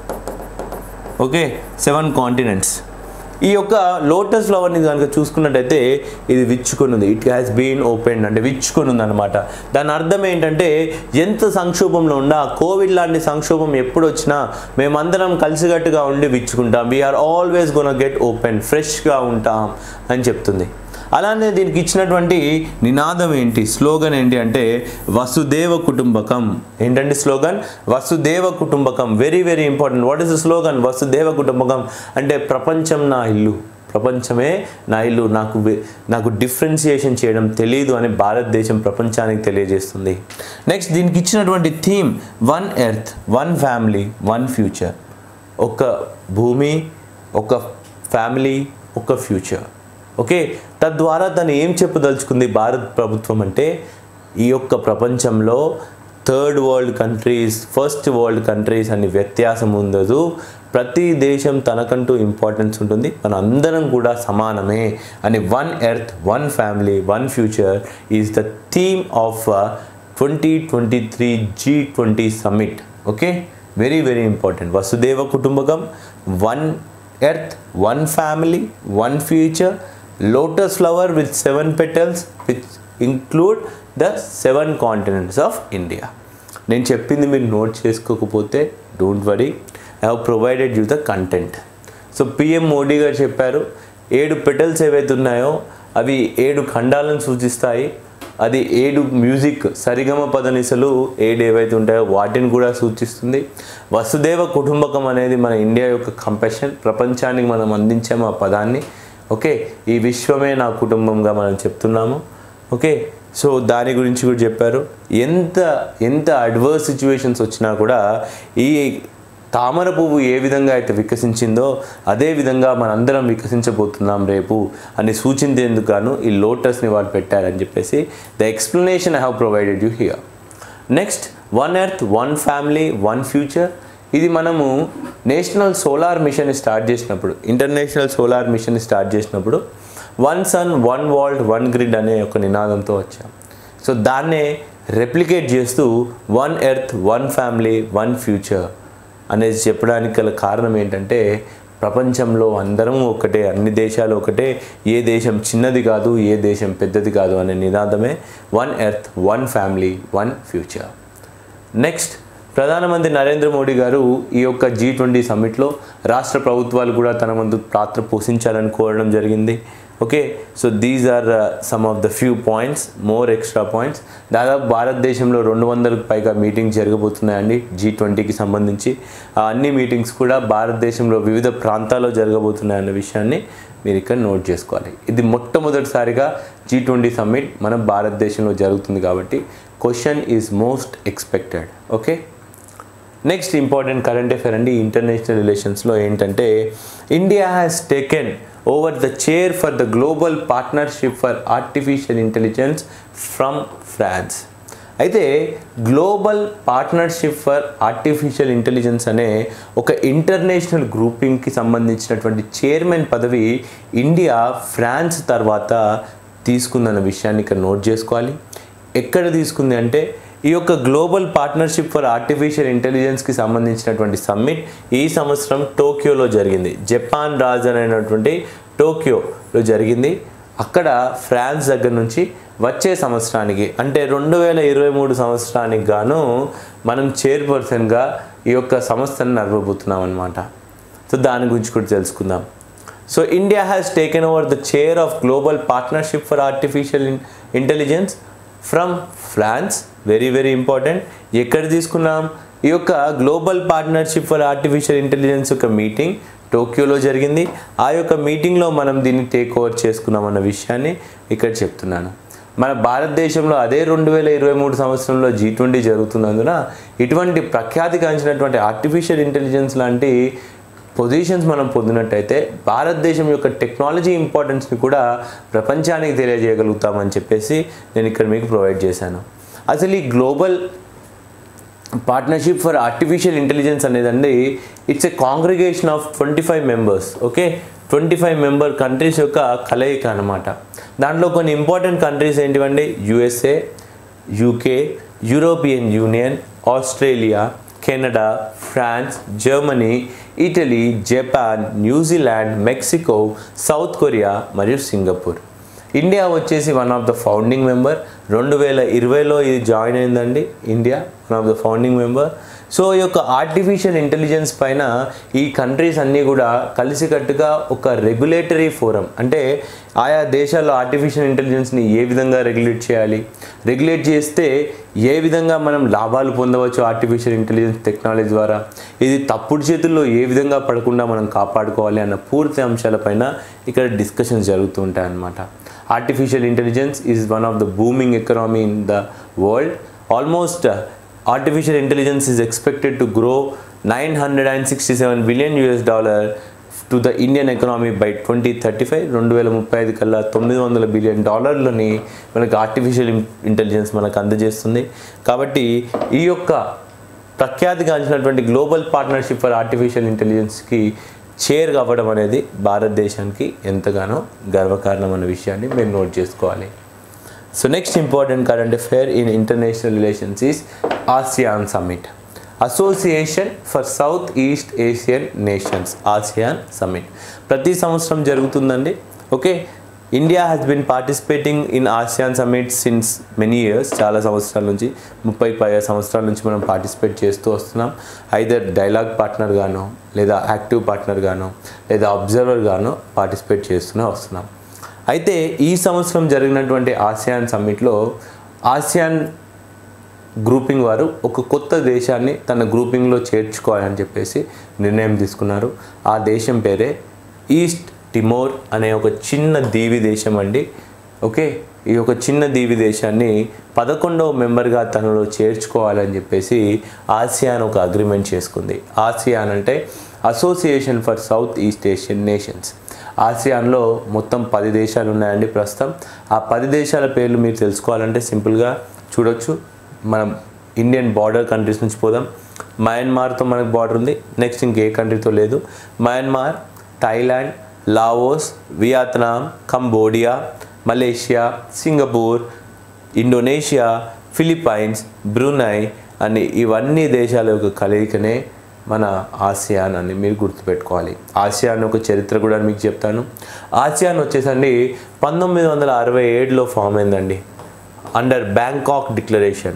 okay seven continents ఈ యొక్క లోటస్ ఫ్లవర్ని కనుక చూసుకున్నట్టయితే ఇది విచ్చుకొని ఉంది ఇట్ హ్యాస్ బీన్ ఓపెన్ అంటే విచ్చుకొని ఉంది అనమాట దాని అర్థం ఏంటంటే ఎంత సంక్షోభంలో ఉన్నా కోవిడ్ లాంటి సంక్షోభం ఎప్పుడు వచ్చినా మేమందరం కలిసికట్టుగా ఉండి విచ్చుకుంటాం we are always gonna get open ఫ్రెష్గా ఉంటాం అని చెప్తుంది అలానే దీనికి ఇచ్చినటువంటి నినాదం ఏంటి స్లోగన్ ఏంటి అంటే వసుదేవ కుటుంబకం ఏంటంటే స్లోగన్ వసుదేవ కుటుంబకం very very important what is the slogan వసుదేవ కుటుంబకం అంటే ప్రపంచం నా ఇల్లు ప్రపంచమే నా ఇల్లు నాకు వె- నాకు డిఫరెన్సియేషన్ చేయడం తెలియదు అని భారతదేశం ప్రపంచానికి తెలియజేస్తుంది నెక్స్ట్ దీనికి ఇచ్చినటువంటి theme one earth one family one future ఒక భూమి ఒక ఫ్యామిలీ ఒక ఫ్యూచర్ ఓకే తద్వారా తను ఏం చెప్పదలుచుకుంది భారత్ ప్రభుత్వం అంటే ఈ యొక్క ప్రపంచంలో third world countries first world countries అని వ్యత్యాసం ఉండదు ప్రతి దేశం తనకంటూ ఇంపార్టెన్స్ ఉంటుంది మన అందరం కూడా సమానమే అని one earth one family one future is the theme of twenty twenty three G twenty summit okay very very important వసుదేవ కుటుంబకం one earth one family one future lotus flower with seven petals which include the seven continents of India నేను చెప్పింది మీరు note చేసుకోకపోతే don't worry I have provided you the content so PM Modi garu చెప్పారు ఏడు petals ఏవైతే ఉన్నాయో అవి ఏడు ఖండాలను సూచిస్తాయి అది ఏడు మ్యూజిక్ సరిగమ పదనిసలు ఏడు ఏవైతే ఉంటాయో వాటిని కూడా సూచిస్తుంది వసుదేవ కుటుంబకం అనేది మన ఇండియా యొక్క కంపెషన్ ప్రపంచానికి మనం అందించాము ఆ పదాన్ని ఓకే ఈ విశ్వమే నా కుటుంబంగా మనం చెప్తున్నాము ఓకే సో దాని గురించి కూడా చెప్పారు ఎంత ఎంత అడ్వర్స్ సిచ్యువేషన్స్ వచ్చినా కూడా ఈ తామర పువ్వు ఏ విధంగా అయితే వికసించిందో అదే విధంగా మనందరం వికసించబోతున్నాం రేపు అని సూచించేందుకు గాను ఈ లోటస్ని వాళ్ళు పెట్టారని చెప్పేసి the explanation I have provided you here next one earth one family one future ఇది మనము నేషనల్ సోలార్ మిషన్ స్టార్ట్ చేసినప్పుడు ఇంటర్నేషనల్ సోలార్ మిషన్ స్టార్ట్ చేసినప్పుడు one sun one world one grid అనే ఒక నినాదంతో వచ్చాం సో దాన్నే రెప్లికేట్ చేస్తూ one earth one family one future అనేది చెప్పడానికి గల కారణం ఏంటంటే ప్రపంచంలో అందరం ఒకటే అన్ని దేశాలు ఒకటే ఏ దేశం చిన్నది కాదు ఏ దేశం పెద్దది కాదు అనే నినాదమే one earth one family one future next ప్రధానమంత్రి నరేంద్ర మోడీ గారు ఈ యొక్క జీ ట్వంటీ సమ్మిట్లో రాష్ట్ర ప్రభుత్వాలు కూడా తన వంతు పాత్ర పోషించాలని కోరడం జరిగింది okay so these are some of the few points more extra points దాదాపు భారతదేశంలో రెండు వందలకు పైగా మీటింగ్స్ జరగబోతున్నాయండి జీ ట్వంటీకి సంబంధించి ఆ అన్ని మీటింగ్స్ కూడా భారతదేశంలో వివిధ ప్రాంతాల్లో జరగబోతున్నాయన్న విషయాన్ని మీరు ఇక్కడ నోట్ చేసుకోవాలి ఇది మొట్టమొదటిసారిగా జీ ట్వంటీ సమ్మిట్ మన భారతదేశంలో జరుగుతుంది కాబట్టి question is most expected okay next important current affair అండి ఇంటర్నేషనల్ రిలేషన్స్లో ఏంటంటే India has taken over the chair for the global partnership for artificial intelligence from France అయితే global partnership for artificial intelligence అనే ఒక ఇంటర్నేషనల్ గ్రూపింగ్కి సంబంధించినటువంటి chairman పదవి India France తర్వాత తీసుకుందన్న విషయాన్ని ఇక్కడ నోట్ చేసుకోవాలి ఎక్కడ తీసుకుంది అంటే ఈ యొక్క గ్లోబల్ పార్ట్నర్షిప్ ఫర్ ఆర్టిఫిషియల్ ఇంటెలిజెన్స్కి సంబంధించినటువంటి సమ్మిట్ ఈ సంవత్సరం టోక్యోలో జరిగింది జపాన్ రాజధాని అయినటువంటి టోక్యోలో జరిగింది అక్కడ ఫ్రాన్స్ దగ్గర నుంచి వచ్చే సంవత్సరానికి అంటే రెండు వేల ఇరవై మూడు సంవత్సరానికి గాను మనం చైర్పర్సన్గా ఈ యొక్క సంస్థను నడవబోతున్నాం అనమాట సో దాని గురించి కూడా తెలుసుకుందాం so India has taken over the chair of global partnership for artificial intelligence from France very very important ఎక్కడ తీసుకున్నాం ఈ యొక్క global partnership for artificial intelligence యొక్క మీటింగ్ టోక్యోలో జరిగింది ఆ యొక్క మీటింగ్లో మనం దీన్ని టేక్ ఓవర్ చేసుకున్నాం అన్న విషయాన్ని ఇక్కడ చెప్తున్నాను మన భారతదేశంలో అదే రెండు వేల ఇరవై మూడు సంవత్సరంలో జీ ట్వంటీ జరుగుతున్నందున ఇటువంటి ప్రఖ్యాతిగాంచినటువంటి ఆర్టిఫిషియల్ ఇంటెలిజెన్స్ లాంటి పొజిషన్స్ మనం పొందినట్టయితే భారతదేశం యొక్క టెక్నాలజీ ఇంపార్టెన్స్ని కూడా ప్రపంచానికి తెలియజేయగలుగుతామని చెప్పేసి నేను ఇక్కడ మీకు ప్రొవైడ్ చేశాను అసలు ఈ global partnership for artificial intelligence అనేదండి it's a congregation of twenty five members okay twenty five member countries యొక్క కలయిక అనమాట దాంట్లో కొన్ని ఇంపార్టెంట్ కంట్రీస్ ఏంటివండి USA UK European union Australia Canada France Germany Italy Japan New Zealand Mexico South Korea మరియు Singapore India వచ్చేసి one of the founding member రెండు వేల ఇరవైలో ఇది జాయిన్ అయిందండి India one of the founding member so ఈ యొక్క ఆర్టిఫిషియల్ ఇంటెలిజెన్స్ పైన ఈ కంట్రీస్ అన్నీ కూడా కలిసికట్టుగా ఒక రెగ్యులేటరీ ఫోరం అంటే ఆయా దేశాల్లో ఆర్టిఫిషియల్ ఇంటెలిజెన్స్ని ఏ విధంగా రెగ్యులేట్ చేయాలి రెగ్యులేట్ చేస్తే ఏ విధంగా మనం లాభాలు పొందవచ్చు ఆర్టిఫిషియల్ ఇంటెలిజెన్స్ టెక్నాలజీ ద్వారా ఇది తప్పుడు చేతుల్లో ఏ విధంగా పడకుండా మనం కాపాడుకోవాలి అన్న పూర్తి అంశాలపైన ఇక్కడ డిస్కషన్స్ జరుగుతూ ఉంటాయి అన్నమాట artificial intelligence is one of the booming economy in the world almost artificial intelligence is expected to grow 967 billion US dollar to the Indian economy by twenty thirty five రెండు వేల ముప్పై ఐదు కల్లా తొమ్మిది వందల బిలియన్ డాలర్లని మనకి ఆర్టిఫిషియల్ ఇంటెలిజెన్స్ మనకు అందజేస్తుంది కాబట్టి ఈ యొక్క ప్రఖ్యాతిగాంచినటువంటి గ్లోబల్ పార్ట్నర్షిప్ ఫర్ ఆర్టిఫిషియల్ ఇంటెలిజెన్స్కి చైర్ కావడం అనేది భారతదేశానికి ఎంతగానో గర్వకారణం అన్న విషయాన్ని మీరు నోట్ చేసుకోవాలి so next important current affair in international relations is ASEAN summit association for South east Asian nations ASEAN summit ప్రతి సంవత్సరం జరుగుతుందండి okay India has been participating in ASEAN summit since many years చాలా సంవత్సరాల నుంచి ముప్పై పై సంవత్సరాల నుంచి మనం పార్టిసిపేట్ చేస్తూ వస్తున్నాం ఐదర్ డైలాగ్ పార్ట్నర్ గానో లేదా యాక్టివ్ పార్ట్నర్ గానో లేదా అబ్జర్వర్ గానో పార్టిసిపేట్ చేస్తూనే వస్తున్నాం అయితే ఈ సంవత్సరం జరిగినటువంటి ఆసియాన్ సమ్మిట్లో ఆసియాన్ గ్రూపింగ్ వారు ఒక కొత్త దేశాన్ని తన గ్రూపింగ్లో చేర్చుకోవాలని చెప్పేసి నిర్ణయం తీసుకున్నారు ఆ దేశం పేరే ఈస్ట్ టిమోర్ అనే ఒక చిన్న దీవి దేశం అండి ఓకే ఈ ఒక చిన్న దీవి దేశాన్ని పదకొండవ మెంబర్గా తనలో చేర్చుకోవాలని చెప్పేసి ఆసియాన్ ఒక అగ్రిమెంట్ చేసుకుంది ఆసియాన్ అంటే association for South east Asian nations ఆసియాన్లో మొత్తం పది దేశాలు ఉన్నాయండి ప్రస్తుతం ఆ పది దేశాల పేర్లు మీరు తెలుసుకోవాలంటే సింపుల్గా చూడొచ్చు మనం ఇండియన్ బార్డర్ కంట్రీస్ నుంచి పోదాం మయన్మార్తో మనకు బార్డర్ ఉంది నెక్స్ట్ ఇంకే కంట్రీతో లేదు Myanmar Thailand Laos Vietnam Cambodia Malaysia Singapore Indonesia Philippines Brunei అని ఇవన్నీ దేశాల యొక్క కలయికనే మన ఆసియాన్ అని మీరు గుర్తుపెట్టుకోవాలి ఆసియాన్ ఒక చరిత్ర కూడా మీకు చెప్తాను ఆసియాన్ వచ్చేసండి పంతొమ్మిది వందల అరవై ఏడులో ఫామ్ అయిందండి under Bangkok declaration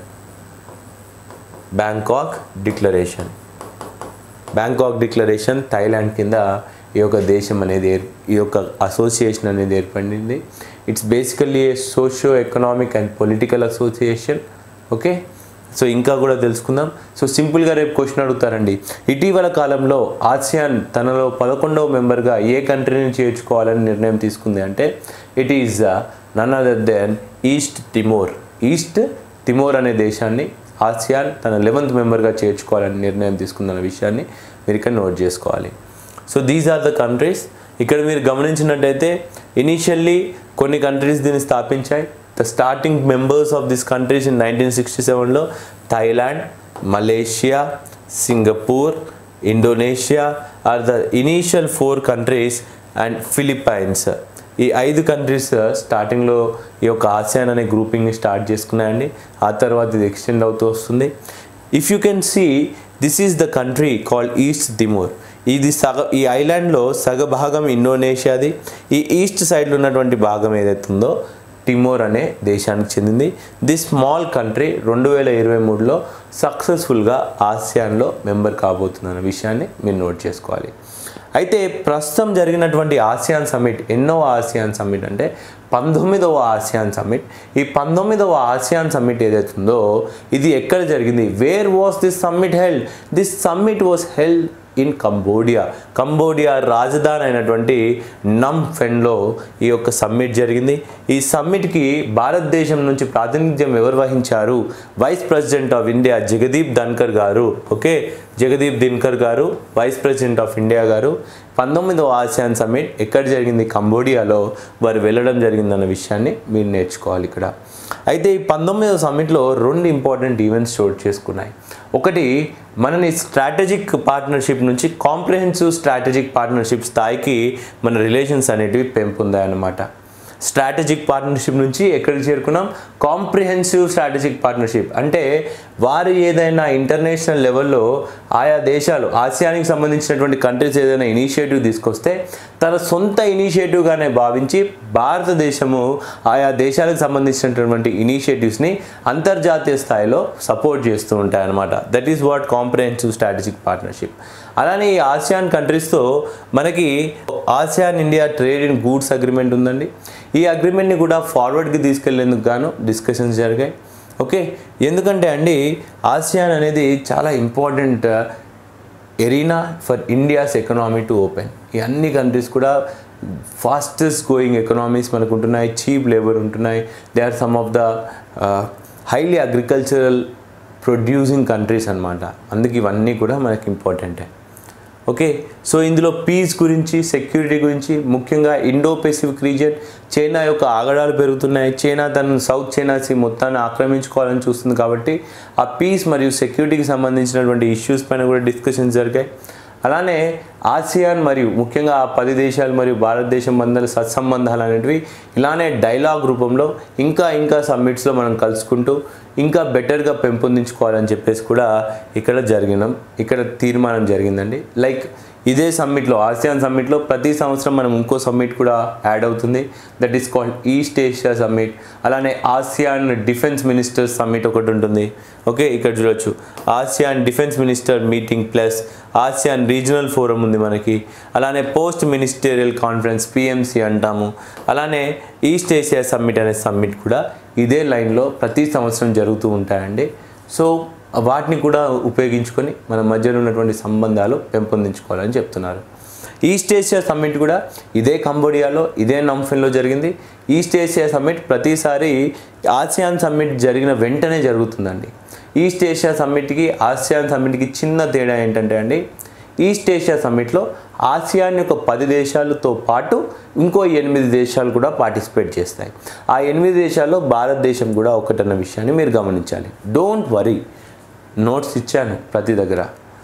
Bangkok declaration Bangkok declaration Thailand కింద ఈ యొక్క దేశం అనేది ఏర్ ఈ యొక్క అసోసియేషన్ అనేది ఏర్పడింది it's basically a socio economic and political association okay so ఇంకా కూడా తెలుసుకుందాం సో సింపుల్గా రేపు క్వశ్చన్ అడుగుతారండి ఇటీవల కాలంలో ఆసియాన్ తనలో పదకొండవ మెంబర్గా ఏ కంట్రీని చేర్చుకోవాలని నిర్ణయం తీసుకుంది అంటే it is none other than East Timor East Timor అనే దేశాన్ని ఆసియాన్ తన లెవెంత్ మెంబర్గా చేర్చుకోవాలని నిర్ణయం తీసుకుందన్న విషయాన్ని మీరు ఇక్కడ నోట్ చేసుకోవాలి so these are the countries ఇక్కడ మీరు గమనించినట్టయితే ఇనీషియల్లీ కొన్ని కంట్రీస్ దీన్ని స్థాపించాయి the starting members of this countries in nineteen sixty సెవెన్లో Thailand Malaysia Singapore Indonesia are the initial four countries and Philippines ఈ ఐదు కంట్రీస్ స్టార్టింగ్లో ఈ యొక్క ఆసియాన్ అనే గ్రూపింగ్ని స్టార్ట్ చేసుకున్నాయండి ఆ తర్వాత ఇది ఎక్స్టెండ్ అవుతూ వస్తుంది if you can see this is the country called East Timor ఇది సగ ఈ ఐలాండ్లో సగ భాగం ఇండోనేషియాది ఈ ఈస్ట్ సైడ్లో ఉన్నటువంటి భాగం ఏదైతే ఉందో టిమోర్ అనే దేశానికి చెందింది ది స్మాల్ కంట్రీ రెండు వేల ఇరవై మూడులో సక్సెస్ఫుల్గా ఆసియాన్లో మెంబర్ కాబోతుందన్న విషయాన్ని మీరు నోట్ చేసుకోవాలి అయితే ప్రస్తుతం జరిగినటువంటి ఆసియాన్ సమ్మిట్ ఎన్నో ఆసియాన్ సమ్మిట్ అంటే పంతొమ్మిదవ ఆసియాన్ సమ్మిట్ ఈ పంతొమ్మిదవ ఆసియాన్ సమ్మిట్ ఏదైతుందో ఇది ఎక్కడ జరిగింది where was this summit held this summit was held in Cambodia Cambodia రాజధాని అయినటువంటి నమ్ ఫెన్లో ఈ యొక్క సమ్మిట్ జరిగింది ఈ సమ్మిట్కి భారతదేశం నుంచి ప్రాతినిధ్యం ఎవరు వహించారు vice president of India Jagdeep Dhankhar garu okay Jagdeep Dinkar గారు వైస్ ప్రెసిడెంట్ ఆఫ్ ఇండియా గారు పంతొమ్మిదవ ఆసియాన్ సమ్మిట్ ఎక్కడ జరిగింది కంబోడియాలో వారు వెళ్ళడం జరిగిందన్న విషయాన్ని మీరు నేర్చుకోవాలి ఇక్కడ అయితే ఈ పంతొమ్మిదవ సమ్మిట్లో రెండు ఇంపార్టెంట్ ఈవెంట్స్ చోటు చేసుకున్నాయి ఒకటి మనని స్ట్రాటజిక్ పార్ట్నర్షిప్ నుంచి కాంప్రిహెన్సివ్ స్ట్రాటజిక్ పార్ట్నర్షిప్ స్థాయికి మన రిలేషన్స్ అనేటివి పెంపొందాయి అన్నమాట స్ట్రాటజిక్ పార్ట్నర్షిప్ నుంచి ఎక్కడికి చేరుకున్నాం కాంప్రిహెన్సివ్ స్ట్రాటజిక్ పార్ట్నర్షిప్ అంటే వారు ఏదైనా ఇంటర్నేషనల్ లెవెల్లో ఆయా దేశాలు ఆసియానికి సంబంధించినటువంటి కంట్రీస్ ఏదైనా ఇనిషియేటివ్ తీసుకొస్తే తన సొంత ఇనిషియేటివ్గానే భావించి భారతదేశము ఆయా దేశాలకు సంబంధించినటువంటి ఇనిషియేటివ్స్ని అంతర్జాతీయ స్థాయిలో సపోర్ట్ చేస్తూ ఉంటాయి అన్నమాట that is what comprehensive strategic partnership అలానే ఈ ఆసియాన్ కంట్రీస్తో మనకి ASEAN India trade in goods agreement ఉందండి ఈ అగ్రిమెంట్ని కూడా ఫార్వర్డ్కి తీసుకెళ్లేందుకు గాను డిస్కషన్స్ జరిగాయి ఓకే ఎందుకంటే అండి ఆసియాన్ అనేది చాలా important arena for India's economy to open ఈ అన్ని కంట్రీస్ కూడా ఫాస్టెస్ట్ గోయింగ్ ఎకనామీస్ మనకు ఉంటున్నాయి చీప్ లేబర్ ఉంటున్నాయి they are some of the highly agricultural producing countries అనమాట అందుకే ఇవన్నీ కూడా మనకి ఇంపార్టెంటే ఓకే సో ఇందులో పీస్ గురించి సెక్యూరిటీ గురించి ముఖ్యంగా ఇండో పెసిఫిక్ రీజియన్ చైనా యొక్క ఆగడాలు పెరుగుతున్నాయి చైనా తన సౌత్ చైనా సీ మొత్తాన్ని ఆక్రమించుకోవాలని చూస్తుంది కాబట్టి ఆ పీస్ మరియు సెక్యూరిటీకి సంబంధించినటువంటి ఇష్యూస్ పైన కూడా డిస్కషన్స్ జరిగాయి అలానే ఆసియాన్ మరియు ముఖ్యంగా ఆ పది దేశాలు మరియు భారతదేశం మధ్య సత్సంబంధాలు అనేటివి ఇలానే డైలాగ్ రూపంలో ఇంకా ఇంకా సమ్మిట్స్లో మనం కలుసుకుంటూ ఇంకా బెటర్గా పెంపొందించుకోవాలని చెప్పేసి కూడా ఇక్కడ జరిగిన ఇక్కడ తీర్మానం జరిగిందండి లైక్ ఇదే సమ్మిట్లో ఆసియాన్ సమ్మిట్లో ప్రతి సంవత్సరం మనం ఇంకో సమ్మిట్ కూడా యాడ్ అవుతుంది that is called East Asia summit అలానే ఆసియాన్ డిఫెన్స్ మినిస్టర్స్ సమ్మిట్ ఒకటి ఉంటుంది ఓకే ఇక్కడ చూడొచ్చు ASEAN defence minister meeting plus ASEAN regional forum ఉంది మనకి అలానే పోస్ట్ మినిస్టీరియల్ కాన్ఫరెన్స్ పిఎంసి అంటాము అలానే ఈస్ట్ ఏషియా సమ్మిట్ అనే సమ్మిట్ కూడా ఇదే లైన్లో ప్రతి సంవత్సరం జరుగుతూ ఉంటాయండి సో వాటిని కూడా ఉపయోగించుకొని మన మధ్యలో ఉన్నటువంటి సంబంధాలు పెంపొందించుకోవాలని చెప్తున్నారు ఈస్ట్ ఏషియా సమ్మిట్ కూడా ఇదే కంబోడియాలో ఇదే నంఫిన్లో జరిగింది ఈస్ట్ ఏషియా సమ్మిట్ ప్రతిసారి ఆసియాన్ సమ్మిట్ జరిగిన వెంటనే జరుగుతుందండి ఈస్ట్ ఏషియా సమ్మిట్కి ఆసియాన్ సమ్మిట్కి చిన్న తేడా ఏంటంటే అండి ఈస్ట్ ఏషియా సమ్మిట్లో ఆసియాన్ యొక్క పది దేశాలతో పాటు ఇంకో ఎనిమిది దేశాలు కూడా పార్టిసిపేట్ చేస్తాయి ఆ ఎనిమిది దేశాల్లో భారతదేశం కూడా ఒకటన్న విషయాన్ని మీరు గమనించాలి డోంట్ వరీ నోట్స్ ఇచ్చాను ప్రతి దగ్గర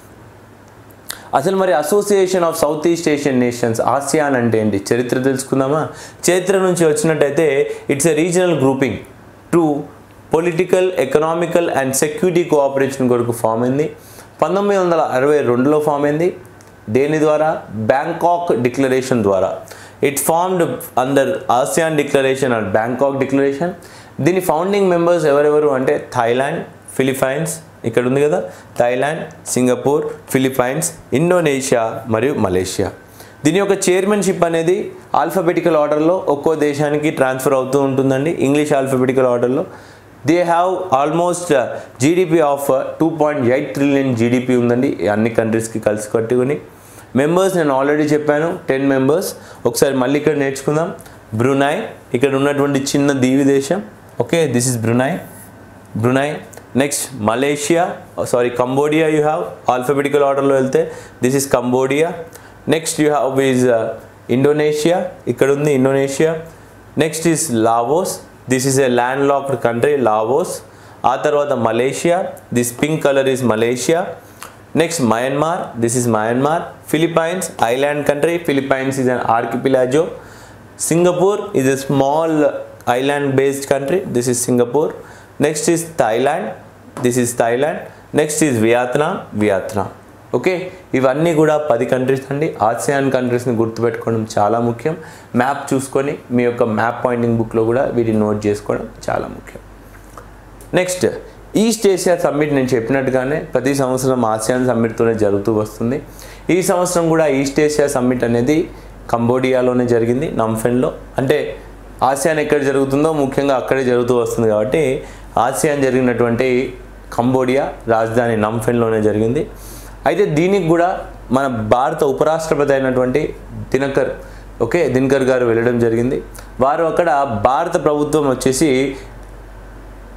అసలు మరి association of South east Asian nations ASEAN అంటే ఏంటి చరిత్ర తెలుసుకుందామా చరిత్ర నుంచి వచ్చినట్టయితే it's a regional grouping to political economical and security cooperation కొరకు ఫామ్ అయింది పంతొమ్మిది వందల అరవై రెండులో ఫామ్ అయింది దేని ద్వారా బ్యాంకాక్ డిక్లరేషన్ ద్వారా it formed under ASEAN declaration and Bangkok declaration దీని ఫౌండింగ్ మెంబర్స్ ఎవరెవరు అంటే థాయిలాండ్ ఫిలిపైన్స్ ఇక్కడ ఉంది కదా థాయిలాండ్ సింగపూర్ ఫిలిపైన్స్ ఇండోనేషియా మరియు మలేషియా దీని యొక్క చైర్మన్షిప్ అనేది ఆల్ఫబెటికల్ ఆర్డర్లో ఒక్కో దేశానికి ట్రాన్స్ఫర్ అవుతూ ఉంటుందండి ఇంగ్లీష్ ఆల్ఫబెటికల్ ఆర్డర్లో they have almost GDP of two point eight trillion GDP ఉందండి ఈ అన్ని కంట్రీస్కి కలిసి కట్టుకుని మెంబర్స్ నేను ఆల్రెడీ చెప్పాను టెన్ మెంబర్స్ ఒకసారి మళ్ళీ ఇక్కడ నేర్చుకుందాం బ్రునాయ్ ఇక్కడ ఉన్నటువంటి చిన్న దీవి దేశం okay this is Brunei Brunei next Malaysia sorry Cambodia you have alphabetical ఆర్డర్లో వెళ్తే this is Cambodia next you have is Indonesia ఇక్కడ ఉంది Indonesia next is Laos this is a land locked country Laos ఆ తర్వాత Malaysia this pink colour is Malaysia next Myanmar this is Myanmar Philippines island country Philippines is an archipelago Singapore is a small island based country this is Singapore next is Thailand this is Thailand next is Vietnam Vietnam okay ఇవన్నీ కూడా పది countries అండి ASEAN కంట్రీస్ని గుర్తుపెట్టుకోవడం చాలా ముఖ్యం map చూసుకొని మీ యొక్క map pointing బుక్లో కూడా వీటిని నోట్ చేసుకోవడం చాలా ముఖ్యం నెక్స్ట్ ఈస్ట్ ఏషియా సమ్మిట్ నేను చెప్పినట్టుగానే ప్రతి సంవత్సరం ఆసియాన్ సమ్మిట్తోనే జరుగుతూ వస్తుంది ఈ సంవత్సరం కూడా ఈస్ట్ ఏషియా సమ్మిట్ అనేది కంబోడియాలోనే జరిగింది నంఫెన్లో అంటే ఆసియాన్ ఎక్కడ జరుగుతుందో ముఖ్యంగా అక్కడే జరుగుతూ వస్తుంది కాబట్టి ఆసియాన్ జరిగినటువంటి కంబోడియా రాజధాని నంఫెన్లోనే జరిగింది అయితే దీనికి కూడా మన భారత ఉపరాష్ట్రపతి అయినటువంటి దినకర్ ఓకే దినకర్ గారు వెళ్ళడం జరిగింది వారు అక్కడ భారత ప్రభుత్వం వచ్చేసి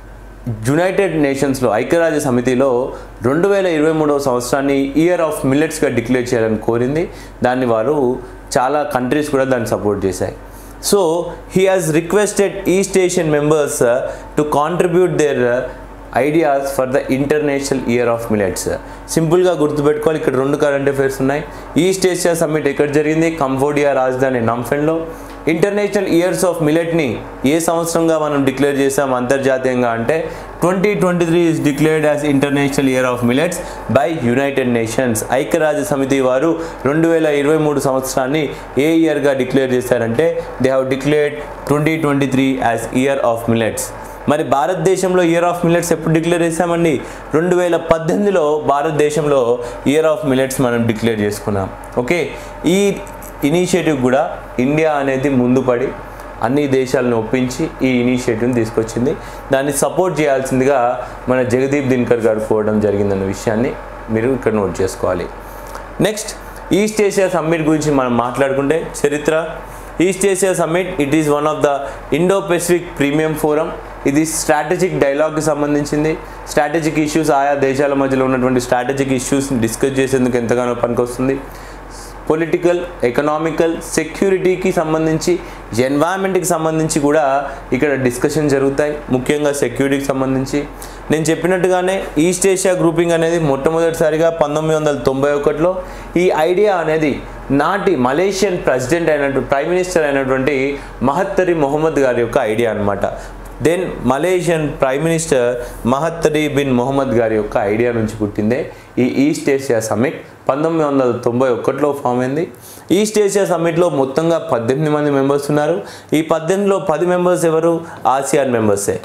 యునైటెడ్ నేషన్స్లో ఐక్యరాజ్య సమితిలో రెండు వేల ఇరవై మూడవ సంవత్సరాన్ని ఇయర్ ఆఫ్ మిల్లెట్స్గా డిక్లేర్ చేయాలని కోరింది దాన్ని వారు చాలా కంట్రీస్ కూడా దాన్ని సపోర్ట్ చేశాయి so he has requested East Asian members to contribute their ideas for the international year of millets సింపుల్గా గుర్తుపెట్టుకోవాలి ఇక్కడ రెండు కరెంట్ అఫైర్స్ ఉన్నాయి ఈస్ట్ ఏషియా సమ్మిట్ ఎక్కడ జరిగింది కంబోడియా రాజధాని నంఫెన్లో ఇంటర్నేషనల్ ఇయర్స్ ఆఫ్ మిలెట్ని ఏ సంవత్సరంగా మనం డిక్లేర్ చేసాం అంతర్జాతీయంగా అంటే twenty twenty three is declared as international year of millets by United Nations ఐక్యరాజ్య సమితి వారు రెండు వేల ఇరవై మూడు సంవత్సరాన్ని ఏ ఇయర్గా డిక్లేర్ చేశారంటే they have declared twenty twenty three as year of millets మరి భారతదేశంలో ఇయర్ ఆఫ్ మిలెట్స్ ఎప్పుడు డిక్లేర్ చేశామండి రెండు వేల పద్దెనిమిదిలో భారతదేశంలో ఇయర్ ఆఫ్ మిలెట్స్ మనం డిక్లేర్ చేసుకున్నాం ఓకే ఈ ఇనిషియేటివ్ కూడా ఇండియా అనేది ముందు పడి అన్ని దేశాలను ఒప్పించి ఈ ఇనిషియేటివ్ని తీసుకొచ్చింది దాన్ని సపోర్ట్ చేయాల్సిందిగా మన జగదీప్ దినకర్ గారు కోవడం జరిగిందన్న విషయాన్ని మీరు ఇక్కడ నోట్ చేసుకోవాలి నెక్స్ట్ ఈస్ట్ ఏషియా సమ్మిట్ గురించి మనం మాట్లాడుకుంటే చరిత్ర East Asia summit it is one of the Indo Pacific premium forum ఇది స్ట్రాటజిక్ డైలాగ్కి సంబంధించింది స్ట్రాటజిక్ ఇష్యూస్ ఆయా దేశాల మధ్యలో ఉన్నటువంటి స్ట్రాటజిక్ ఇష్యూస్ని డిస్కస్ చేసేందుకు ఎంతగానో పనికొస్తుంది పొలిటికల్ ఎకనామికల్ సెక్యూరిటీకి సంబంధించి ఎన్వైరన్మెంట్కి సంబంధించి కూడా ఇక్కడ డిస్కషన్ జరుగుతాయి ముఖ్యంగా సెక్యూరిటీకి సంబంధించి నేను చెప్పినట్టుగానే ఈస్ట్ ఏషియా గ్రూపింగ్ అనేది మొట్టమొదటిసారిగా పంతొమ్మిది వందల తొంభై ఒకటిలో ఈ ఐడియా అనేది నాటి మలేషియన్ ప్రెసిడెంట్ అయినటువంటి ప్రైమ్ మినిస్టర్ అయినటువంటి మహత్తరి మొహమ్మద్ గారి యొక్క ఐడియా అనమాట then Malaysian prime minister Mahathir bin Mohamad గారి యొక్క ఐడియా నుంచి పుట్టిందే ఈ ఈస్ట్ ఏషియా సమ్మిట్ పంతొమ్మిది వందల తొంభై ఒకటిలో ఫామ్ అయింది ఈస్ట్ ఏషియా సమ్మిట్లో మొత్తంగా పద్దెనిమిది మంది మెంబర్స్ ఉన్నారు ఈ పద్దెనిమిదిలో పది మెంబర్స్ ఎవరు ఆసియాన్ మెంబర్సే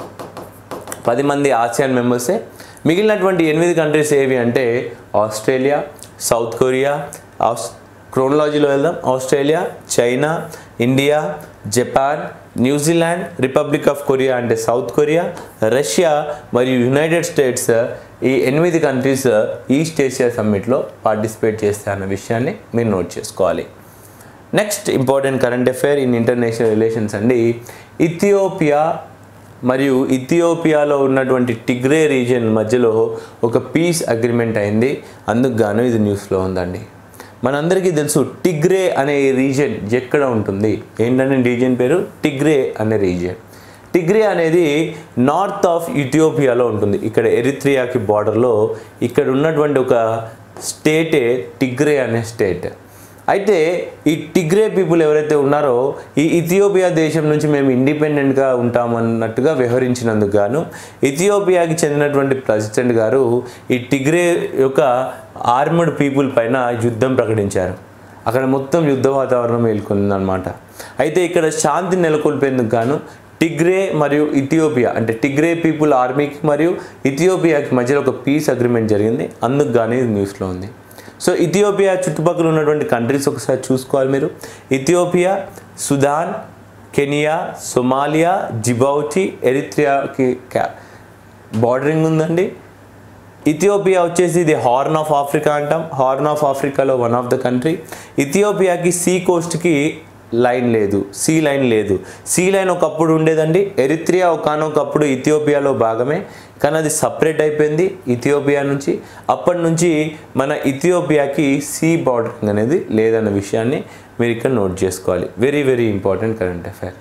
పది మంది ఆసియాన్ మెంబర్సే మిగిలినటువంటి ఎనిమిది కంట్రీస్ ఏవి అంటే ఆస్ట్రేలియా సౌత్ కొరియా ఆస్ క్రోనలాజీలో వెళ్దాం Australia China India Japan New Zealand Republic of Korea అంటే సౌత్ కొరియా రష్యా మరియు యునైటెడ్ స్టేట్స్ ఈ ఎనిమిది కంట్రీస్ ఈస్ట్ ఏషియా సమ్మిట్లో పార్టిసిపేట్ చేస్తాయన్న విషయాన్ని మీరు నోట్ చేసుకోవాలి next important current affair in international relations అండి ఇథియోపియా మరియు ఇథియోపియాలో ఉన్నటువంటి టిగ్రే రీజియన్ మధ్యలో ఒక పీస్ అగ్రిమెంట్ అయింది అందుకు గాను ఇది న్యూస్లో ఉందండి మనందరికీ తెలుసు టిగ్రే అనే రీజియన్ ఎక్కడ ఉంటుంది ఏంటనే రీజియన్ పేరు టిగ్రే అనే రీజియన్ టిగ్రే అనేది నార్త్ ఆఫ్ ఇథియోపియాలో ఉంటుంది ఇక్కడ ఎరిత్రియాకి బార్డర్లో ఇక్కడ ఉన్నటువంటి ఒక స్టేటే టిగ్రే అనే స్టేట్ అయితే ఈ టిగ్రే పీపుల్ ఎవరైతే ఉన్నారో ఈ ఇథియోపియా దేశం నుంచి మేము ఇండిపెండెంట్గా ఉంటామన్నట్టుగా వ్యవహరించినందుకు గాను ఇథియోపియాకి చెందినటువంటి ప్రెసిడెంట్ గారు ఈ టిగ్రే యొక్క ఆర్మడ్ పీపుల్ పైన యుద్ధం ప్రకటించారు అక్కడ మొత్తం యుద్ధ వాతావరణం మేల్కొందనమాట అయితే ఇక్కడ శాంతి నెలకొల్పేందుకు గాను టిగ్రే మరియు ఇథియోపియా అంటే టిగ్రే పీపుల్ ఆర్మీకి మరియు ఇథియోపియాకి మధ్యలో ఒక పీస్ అగ్రిమెంట్ జరిగింది అందుకు కానీ ఇది న్యూస్లో ఉంది సో ఇథియోపియా చుట్టుపక్కల ఉన్నటువంటి కంట్రీస్ ఒకసారి చూసుకోవాలి మీరు Ethiopia Sudan Kenya Somalia Djibouti ఎరిత్రియాకి బార్డరింగ్ ఉందండి ఇథియోపియా వచ్చేసి ఇది హార్న్ ఆఫ్ ఆఫ్రికా అంటాం హార్న్ ఆఫ్ ఆఫ్రికాలో వన్ ఆఫ్ ద కంట్రీ ఇథియోపియాకి సీ కోస్ట్కి లైన్ లేదు సీ లైన్ లేదు సీ లైన్ ఒకప్పుడు ఉండేదండి ఎరిత్రియా ఒకనొకప్పుడు ఇథియోపియాలో భాగమే కానీ అది సపరేట్ అయిపోయింది ఇథియోపియా నుంచి అప్పటి నుంచి మన ఇథియోపియాకి సీ బార్డరింగ్ అనేది లేదన్న విషయాన్ని మీరు ఇక్కడ నోట్ చేసుకోవాలి very very important current affair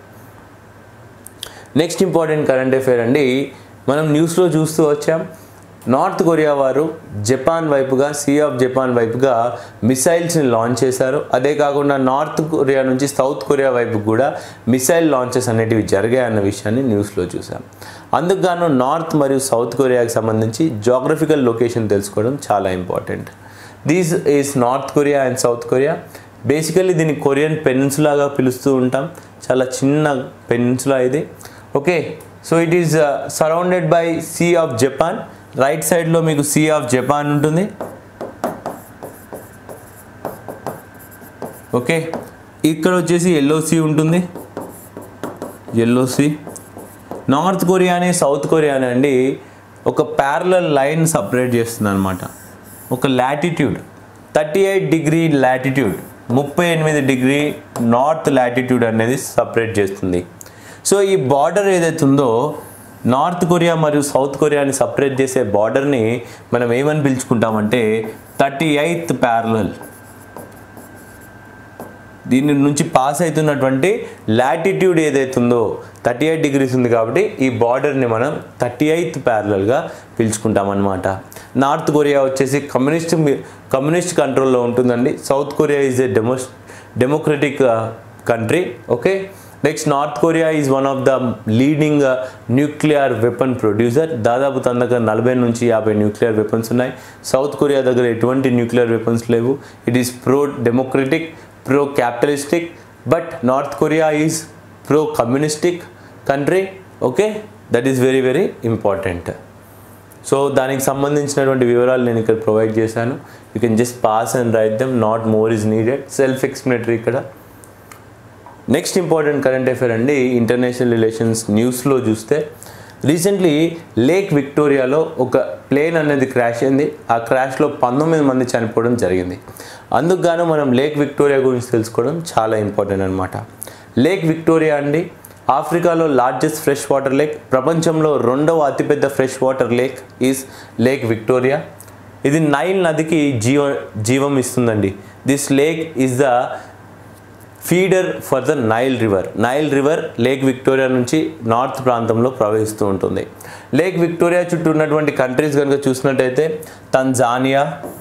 next important current affair అండి మనం న్యూస్లో చూస్తూ వచ్చాం నార్త్ కొరియా వారు జపాన్ వైపుగా సీ ఆఫ్ జపాన్ వైపుగా మిసైల్స్ని లాంచ్ చేశారు అదే కాకుండా నార్త్ కొరియా నుంచి సౌత్ కొరియా వైపు కూడా మిసైల్ లాంచెస్ అనేటివి జరిగాయి అన్న విషయాన్ని న్యూస్లో చూసాం అందుకు గాను నార్త్ మరియు సౌత్ కొరియాకి సంబంధించి జాగ్రఫికల్ లొకేషన్ తెలుసుకోవడం చాలా important this is north Korea and south Korea basically దీన్ని కొరియన్ పెనిన్సులాగా పిలుస్తూ ఉంటాం చాలా చిన్న పెనిన్సులా ఇది okay so it is surrounded by sea of Japan right సైడ్లో మీకు సీ ఆఫ్ జపాన్ ఉంటుంది ఓకే ఇక్కడ వచ్చేసి ఎల్లో సీ ఉంటుంది ఎల్లో సీ నార్త్ కొరియాని సౌత్ కొరియాని అండి ఒక ప్యారలల్ లైన్ సపరేట్ చేస్తుంది అనమాట ఒక latitude thirty eight degree latitude ముప్పై ఎనిమిది డిగ్రీ నార్త్ లాటిట్యూడ్ అనేది సపరేట్ చేస్తుంది సో ఈ బార్డర్ ఏదైతే ఉందో నార్త్ కొరియా మరియు సౌత్ కొరియాని సపరేట్ చేసే బార్డర్ని మనం ఏమని పిలుచుకుంటామంటే థర్టీ ఎయిత్ ప్యారలల్ దీని నుంచి పాస్ అవుతున్నటువంటి లాటిట్యూడ్ ఏదైతుందో థర్టీ ఎయిట్ డిగ్రీస్ ఉంది కాబట్టి ఈ బార్డర్ని మనం థర్టీ ఎయిత్ ప్యారలల్గా పిలుచుకుంటాం అనమాట నార్త్ కొరియా వచ్చేసి కమ్యూనిస్ట్ మీ- కమ్యూనిస్ట్ కంట్రోల్లో ఉంటుందండి సౌత్ కొరియా ఈజ్ ఏ డెమోస్ democratic country okay next north Korea is one of the leading nuclear weapon producer దాదాపు తన దగ్గర నలభై నుంచి యాభై న్యూక్లియర్ వెపన్స్ ఉన్నాయి సౌత్ కొరియా దగ్గర ఎటువంటి న్యూక్లియర్ వెపన్స్ లేవు it is pro democratic pro capitalistic but north Korea is pro communistic country okay that is very very important so దానికి సంబంధించినటువంటి వివరాలు నేను ఇక్కడ ప్రొవైడ్ చేశాను you can just pass and write them not more is needed self explanatory ఇక్కడ next important current affair అండి international relations న్యూస్లో చూస్తే రీసెంట్లీ లేక్ విక్టోరియాలో ఒక ప్లేన్ అనేది క్రాష్ అయింది ఆ క్రాష్లో పంతొమ్మిది మంది చనిపోవడం జరిగింది అందుకు గాను మనం లేక్ విక్టోరియా గురించి తెలుసుకోవడం చాలా ఇంపార్టెంట్ అనమాట లేక్ విక్టోరియా అండి ఆఫ్రికాలో లార్జెస్ట్ ఫ్రెష్ వాటర్ లేక్ ప్రపంచంలో రెండవ అతిపెద్ద fresh water lake is lake Victoria ఇది నైల్ నదికి జీవ జీవం ఇస్తుందండి this lake is the feeder for the Nile river Nile river lake Victoria నుంచి నార్త్ ప్రాంతంలో ప్రవహిస్తూ ఉంటుంది లేక్ విక్టోరియా చుట్టూ ఉన్నటువంటి కంట్రీస్ కనుక చూసినట్టయితే తంజానియా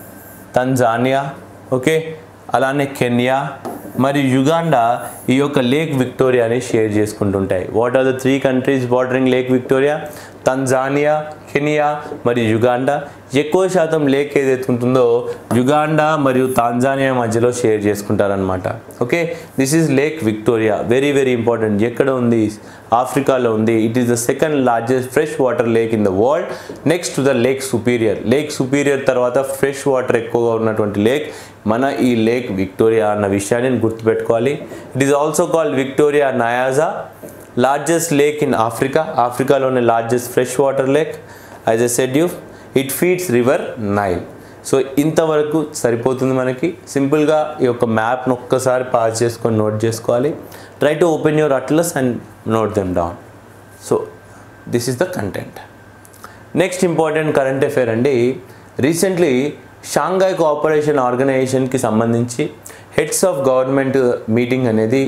తంజానియా ఓకే అలానే కెన్యా మరియు యుగాండా ఈ యొక్క లేక్ విక్టోరియాని షేర్ చేసుకుంటుంటాయి what are the three countries bordering lake Victoria Tanzania Kenya మరియు యుగాండా ఎక్కువ శాతం లేక్ ఏదైతే ఉంటుందో యుగాండా మరియు తాంజానియా మధ్యలో షేర్ చేసుకుంటారనమాట okay this is lake Victoria very very important ఎక్కడ ఉంది ఆఫ్రికాలో ఉంది it is the second largest fresh water lake in the world next to the lake superior lake superior తర్వాత ఫ్రెష్ వాటర్ ఎక్కువగా ఉన్నటువంటి లేక్ మన ఈ లేక్ విక్టోరియా అన్న విషయాన్ని గుర్తుపెట్టుకోవాలి it is also called Victoria Nyanza largest lake in Africa ఆఫ్రికాలోని largest fresh water lake as a said you it feeds river Nile so ఇంతవరకు సరిపోతుంది మనకి సింపుల్గా ఈ యొక్క మ్యాప్ను ఒక్కసారి పాస్ చేసుకొని నోట్ చేసుకోవాలి try to open your atlas and note them down so this is the content next important current affair అండి రీసెంట్లీ షాంఘాయ్ కోఆపరేషన్ ఆర్గనైజేషన్కి సంబంధించి హెడ్స్ ఆఫ్ గవర్నమెంట్ మీటింగ్ అనేది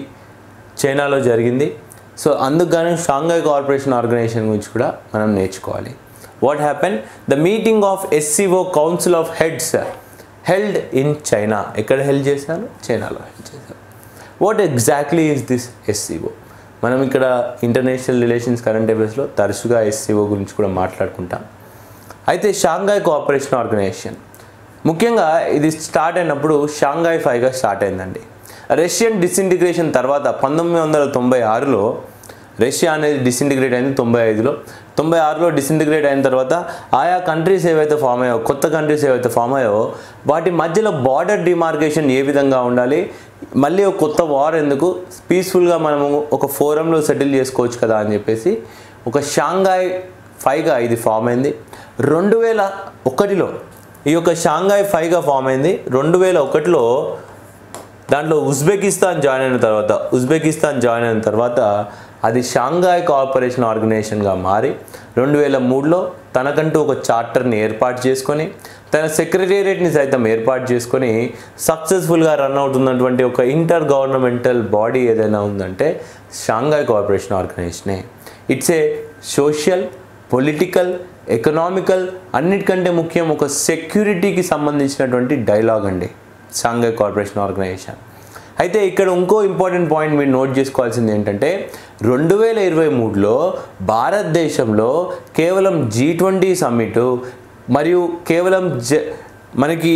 చైనాలో జరిగింది సో అందుకు గాను షాంఘాయ్ కోఆపరేషన్ ఆర్గనైజేషన్ గురించి కూడా మనం నేర్చుకోవాలి what happen the meeting of SCO council of heads held in China ఎక్కడ హెల్డ్ చేశారు చైనాలో హెల్డ్ చేశారు what exactly is this SCO మనం ఇక్కడ ఇంటర్నేషనల్ రిలేషన్స్ కరెంట్ అఫేర్స్లో తరచుగా ఎస్సీఓ గురించి కూడా మాట్లాడుకుంటాం అయితే షాంఘాయ్ కోఆపరేషన్ ఆర్గనైజేషన్ ముఖ్యంగా ఇది స్టార్ట్ అయినప్పుడు షాంఘాయ్ ఫైవ్గా స్టార్ట్ అయిందండి రష్యన్ డిసింటిగ్రేషన్ తర్వాత పంతొమ్మిది వందల తొంభై ఆరులో రష్యా అనేది డిసింటిగ్రేట్ అయింది తొంభై ఐదులో తొంభై ఆరులో డిసింటిగ్రేట్ అయిన తర్వాత ఆయా కంట్రీస్ ఏవైతే ఫామ్ అయ్యాయో కొత్త కంట్రీస్ ఏవైతే ఫామ్ అయ్యాయో వాటి మధ్యలో బార్డర్ డిమార్కేషన్ ఏ విధంగా ఉండాలి మళ్ళీ ఒక కొత్త వార్ ఎందుకు పీస్ఫుల్గా మనము ఒక ఫోరంలో సెటిల్ చేసుకోవచ్చు కదా అని చెప్పేసి ఒక షాంఘాయ్ ఫైవ్గా ఇది ఫామ్ అయింది రెండు వేల ఒకటిలో ఈ యొక్క షాంఘాయ్ ఫైవ్గా ఫామ్ అయింది రెండు వేల ఒకటిలో దాంట్లో ఉజ్బెకిస్తాన్ జాయిన్ అయిన తర్వాత ఉజ్బెకిస్తాన్ జాయిన్ అయిన తర్వాత అది షాంఘాయ్ కోఆపరేషన్ ఆర్గనైజేషన్గా మారి రెండు వేల మూడులో తనకంటూ ఒక చార్టర్ని ఏర్పాటు చేసుకొని తన సెక్రటేరియట్ని సైతం ఏర్పాటు చేసుకొని సక్సెస్ఫుల్గా రన్ అవుతున్నటువంటి ఒక ఇంటర్ గవర్నమెంటల్ బాడీ ఏదైనా ఉందంటే షాంఘాయ్ కోఆపరేషన్ ఆర్గనైజేషనే it's a social political economical అన్నిటికంటే ముఖ్యం ఒక సెక్యూరిటీకి సంబంధించినటువంటి డైలాగ్ అండి షాంఘాయ్ కోఆపరేషన్ ఆర్గనైజేషన్ అయితే ఇక్కడ ఇంకో ఇంపార్టెంట్ పాయింట్ మీరు నోట్ చేసుకోవాల్సింది ఏంటంటే రెండు వేల ఇరవై మూడులో భారతదేశంలో కేవలం జీ ట్వంటీ సమ్మిట్ మరియు కేవలం జ మనకి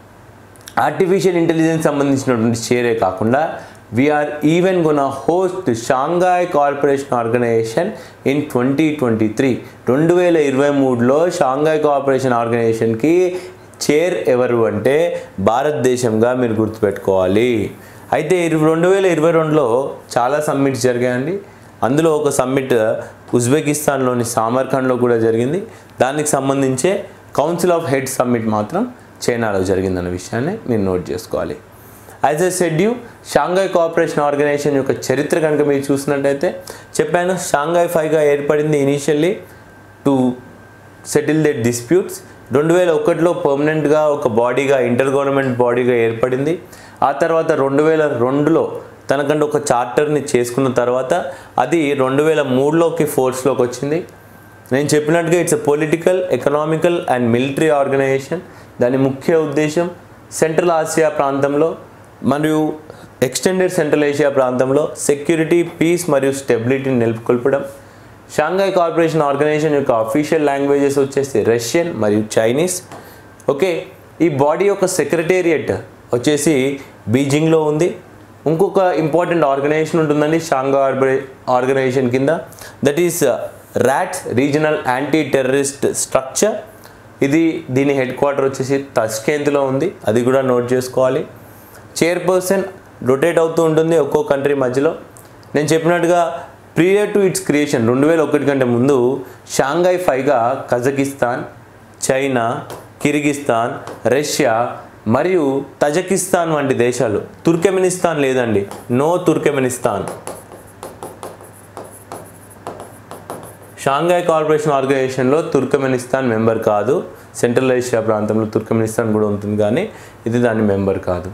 ఆర్టిఫిషియల్ ఇంటెలిజెన్స్ సంబంధించినటువంటి షేరే కాకుండా we're even gonna host Shanghai corporation organization in twenty twenty three రెండు వేల ఇరవై మూడులో షాంఘాయ్ కార్పొరేషన్ ఆర్గనైజేషన్కి చైర్ ఎవరు అంటే భారతదేశంగా మీరు గుర్తుపెట్టుకోవాలి అయితే ఇరు రెండు వేల ఇరవై రెండులో చాలా సమ్మిట్స్ జరిగాయండి అందులో ఒక సమ్మిట్ ఉజ్బెకిస్తాన్లోని సామర్ఖండ్లో కూడా జరిగింది దానికి సంబంధించే కౌన్సిల్ ఆఫ్ హెడ్ సమ్మిట్ మాత్రం చైనాలో జరిగిందన్న విషయాన్ని మీరు నోట్ చేసుకోవాలి యాజ్ ఎ షెడ్యూ షాంఘై కోఆపరేషన్ ఆర్గనైజేషన్ యొక్క చరిత్ర కనుక మీరు చూసినట్టయితే చెప్పాను షాంఘై ఫైవ్గా ఏర్పడింది initially to settle that disputes రెండు వేల ఒకటిలో పర్మనెంట్గా ఒక బాడీగా ఇంటర్ గవర్నమెంట్ బాడీగా ఏర్పడింది ఆ తర్వాత రెండు వేల రెండులో తనకంటే ఒక చార్టర్ని చేసుకున్న తర్వాత అది రెండు వేల మూడులోకి ఫోర్స్లోకి వచ్చింది నేను చెప్పినట్టుగా it's a political economical and military organization దాని ముఖ్య ఉద్దేశం సెంట్రల్ ఆసియా ప్రాంతంలో మరియు ఎక్స్టెండెడ్ సెంట్రల్ ఏషియా ప్రాంతంలో సెక్యూరిటీ పీస్ మరియు స్టెబిలిటీని నెలకొల్పడం షాంఘై కార్పొరేషన్ ఆర్గనైజేషన్ యొక్క అఫీషియల్ లాంగ్వేజెస్ వచ్చేసి రష్యన్ మరియు చైనీస్ ఓకే ఈ బాడీ యొక్క సెక్రటేరియట్ వచ్చేసి బీజింగ్లో ఉంది ఇంకొక ఇంపార్టెంట్ ఆర్గనైజేషన్ ఉంటుందండి షాంఘై ఆర్గనైజేషన్ కింద that is RATS regional anti terrorist structure ఇది దీని హెడ్ క్వార్టర్ వచ్చేసి తస్కేంత్లో ఉంది అది కూడా నోట్ చేసుకోవాలి చైర్పర్సన్ రొటేట్ అవుతూ ఉంటుంది ఒక్కో కంట్రీ మధ్యలో నేను చెప్పినట్టుగా ప్రియర్ టు ఇట్స్ క్రియేషన్ రెండు వేల ఒకటి కంటే ముందు షాంఘై ఫైవ్గా కజకిస్తాన్ చైనా కిర్గిస్తాన్ రష్యా మరియు తజకిస్తాన్ వంటి దేశాలు తుర్కెమినిస్తాన్ లేదండి నో తుర్కెమినిస్తాన్ షాంఘై కార్పొరేషన్ ఆర్గనైజేషన్లో తుర్కమెనిస్తాన్ మెంబర్ కాదు సెంట్రల్ ఏషియా ప్రాంతంలో తుర్కమెనిస్తాన్ కూడా ఉంటుంది కానీ ఇది దాని మెంబర్ కాదు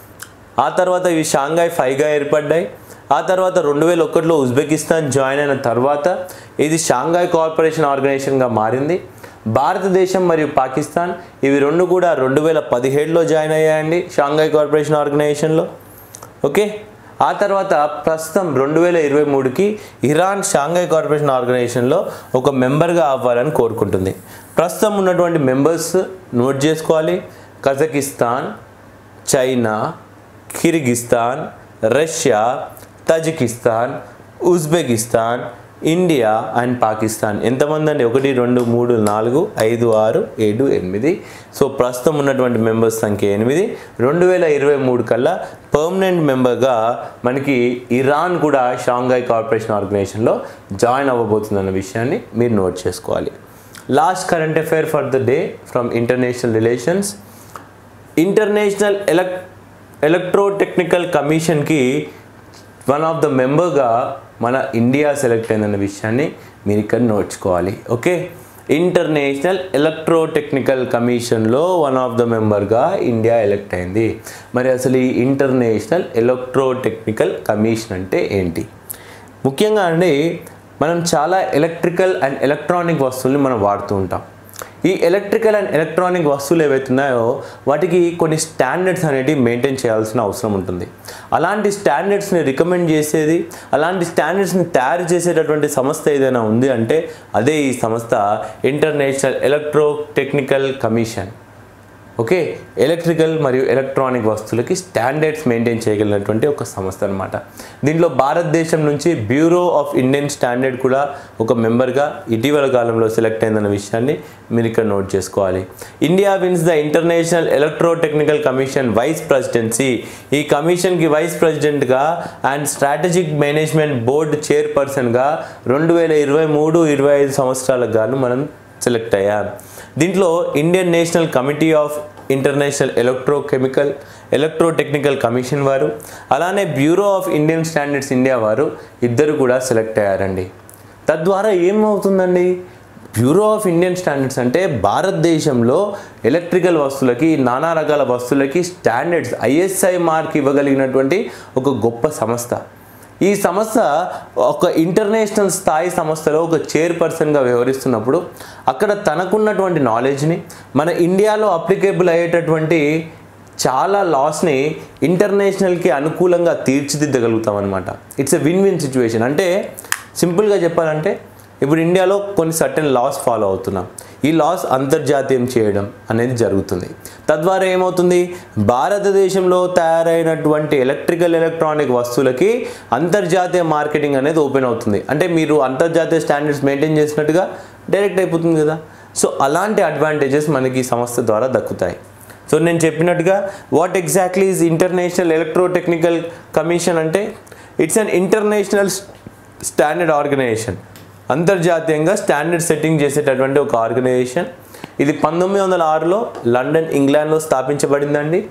ఆ తర్వాత ఇవి షాంఘై ఫైవ్గా ఏర్పడ్డాయి ఆ తర్వాత రెండు వేల ఒకటిలో ఉజ్బెకిస్తాన్ జాయిన్ అయిన తర్వాత ఇది షాంఘై కార్పొరేషన్ ఆర్గనైజేషన్గా మారింది భారతదేశం మరియు పాకిస్తాన్ ఇవి రెండు కూడా రెండు వేల పదిహేడులో జాయిన్ అయ్యాయండి షాంఘై కార్పొరేషన్ ఆర్గనైజేషన్లో ఓకే ఆ తర్వాత ప్రస్తుతం రెండు వేల ఇరవై మూడుకి ఇరాన్ షాంఘై కార్పొరేషన్ ఆర్గనైజేషన్లో ఒక మెంబర్గా అవ్వాలని కోరుకుంటుంది ప్రస్తుతం ఉన్నటువంటి మెంబర్స్ నోట్ చేసుకోవాలి Kazakhstan China Kyrgyzstan Russia Tajikistan Uzbekistan India and Pakistan ఎంతమంది అండి ఒకటి రెండు మూడు నాలుగు ఐదు ఆరు ఏడు ఎనిమిది సో ప్రస్తుతం ఉన్నటువంటి మెంబర్స్ సంఖ్య ఎనిమిది రెండు వేల ఇరవై మూడు కల్లా పర్మనెంట్ మెంబర్గా మనకి ఇరాన్ కూడా షాంఘై కార్పొరేషన్ ఆర్గనైజేషన్లో జాయిన్ అవ్వబోతుందన్న విషయాన్ని మీరు నోట్ చేసుకోవాలి last current affair for the day from international relations international ఎలక్ ఎలక్ట్రోటెక్నికల్ కమిషన్కి వన్ ఆఫ్ ద మెంబర్గా మన ఇండియా సెలెక్ట్ అయిందన్న విషయాన్ని మీరు ఇక్కడ నోడ్చుకోవాలి ఓకే ఇంటర్నేషనల్ ఎలక్ట్రోటెక్నికల్ కమిషన్లో వన్ ఆఫ్ ద మెంబర్గా ఇండియా ఎలెక్ట్ అయింది మరి అసలు ఈ ఇంటర్నేషనల్ ఎలక్ట్రోటెక్నికల్ కమిషన్ అంటే ఏంటి ముఖ్యంగా అండి మనం చాలా ఎలక్ట్రికల్ అండ్ ఎలక్ట్రానిక్ వస్తువుల్ని మనం వాడుతూ ఉంటాం ఈ ఎలక్ట్రికల్ అండ్ ఎలక్ట్రానిక్ వస్తువులు ఏవైతే ఉన్నాయో వాటికి కొన్ని స్టాండర్డ్స్ అనేటివి మెయింటైన్ చేయాల్సిన అవసరం ఉంటుంది అలాంటి స్టాండర్డ్స్ని రికమెండ్ చేసేది అలాంటి స్టాండర్డ్స్ని తయారు చేసేటటువంటి సంస్థ ఏదైనా ఉంది అంటే అదే ఈ సంస్థ international electro technical commission okay electrical మరియు ఎలక్ట్రానిక్ వస్తువులకి స్టాండర్డ్స్ మెయింటైన్ చేయగలిగినటువంటి ఒక సంస్థ అనమాట దీంట్లో భారతదేశం నుంచి బ్యూరో ఆఫ్ ఇండియన్ స్టాండర్డ్ కూడా ఒక మెంబర్గా ఇటీవల కాలంలో సెలెక్ట్ అయిందన్న విషయాన్ని మీరు ఇక్కడ నోట్ చేసుకోవాలి India wins the international electro technical commission vice presidency ఈ కమిషన్కి వైస్ ప్రెసిడెంట్గా అండ్ స్ట్రాటజిక్ మేనేజ్మెంట్ బోర్డు చైర్పర్సన్గా రెండు వేల ఇరవై మూడు ఇరవై ఐదు సంవత్సరాలకు గాను మనం సెలెక్ట్ అయ్యాం దీంట్లో Indian national committee of international electrochemical electrotechnical commission వారు అలానే bureau of Indian standards India వారు ఇద్దరు కూడా సెలెక్ట్ అయ్యారండి తద్వారా ఏమవుతుందండి బ్యూరో ఆఫ్ ఇండియన్ స్టాండర్డ్స్ అంటే భారతదేశంలో ఎలక్ట్రికల్ వస్తువులకి నానా రకాల వస్తువులకి స్టాండర్డ్స్ ఐఎస్ఐ మార్క్ ఇవ్వగలిగినటువంటి ఒక గొప్ప సంస్థ ఈ సంస్థ ఒక ఇంటర్నేషనల్ స్థాయి సంస్థలో ఒక చైర్పర్సన్గా వ్యవహరిస్తున్నప్పుడు అక్కడ తనకున్నటువంటి నాలెడ్జ్ని మన ఇండియాలో అప్లికేబుల్ అయ్యేటటువంటి చాలా లాస్ని ఇంటర్నేషనల్కి అనుకూలంగా తీర్చిదిద్దగలుగుతాం అనమాట it's a win win situation అంటే సింపుల్గా చెప్పాలంటే ఇప్పుడు ఇండియాలో కొన్ని సర్టెన్ లాస్ ఫాలో అవుతున్నాం ఈ లాస్ అంతర్జాతీయం చేయడం అనేది జరుగుతుంది తద్వారా ఏమవుతుంది భారతదేశంలో తయారైనటువంటి ఎలక్ట్రికల్ ఎలక్ట్రానిక్ వస్తువులకి అంతర్జాతీయ మార్కెటింగ్ అనేది ఓపెన్ అవుతుంది అంటే మీరు అంతర్జాతీయ స్టాండర్డ్స్ మెయింటైన్ చేసినట్టుగా డైరెక్ట్ అయిపోతుంది కదా సో అలాంటి అడ్వాంటేజెస్ మనకి ఈ సంస్థ ద్వారా దక్కుతాయి సో నేను చెప్పినట్టుగా what exactly is international electrotechnical commission అంటే it's an international standard organization అంతర్జాతీయంగా స్టాండర్డ్ సెట్టింగ్ చేసేటటువంటి ఒక ఆర్గనైజేషన్ ఇది పంతొమ్మిది వందల ఆరులో లండన్ ఇంగ్లాండ్లో స్థాపించబడిందండి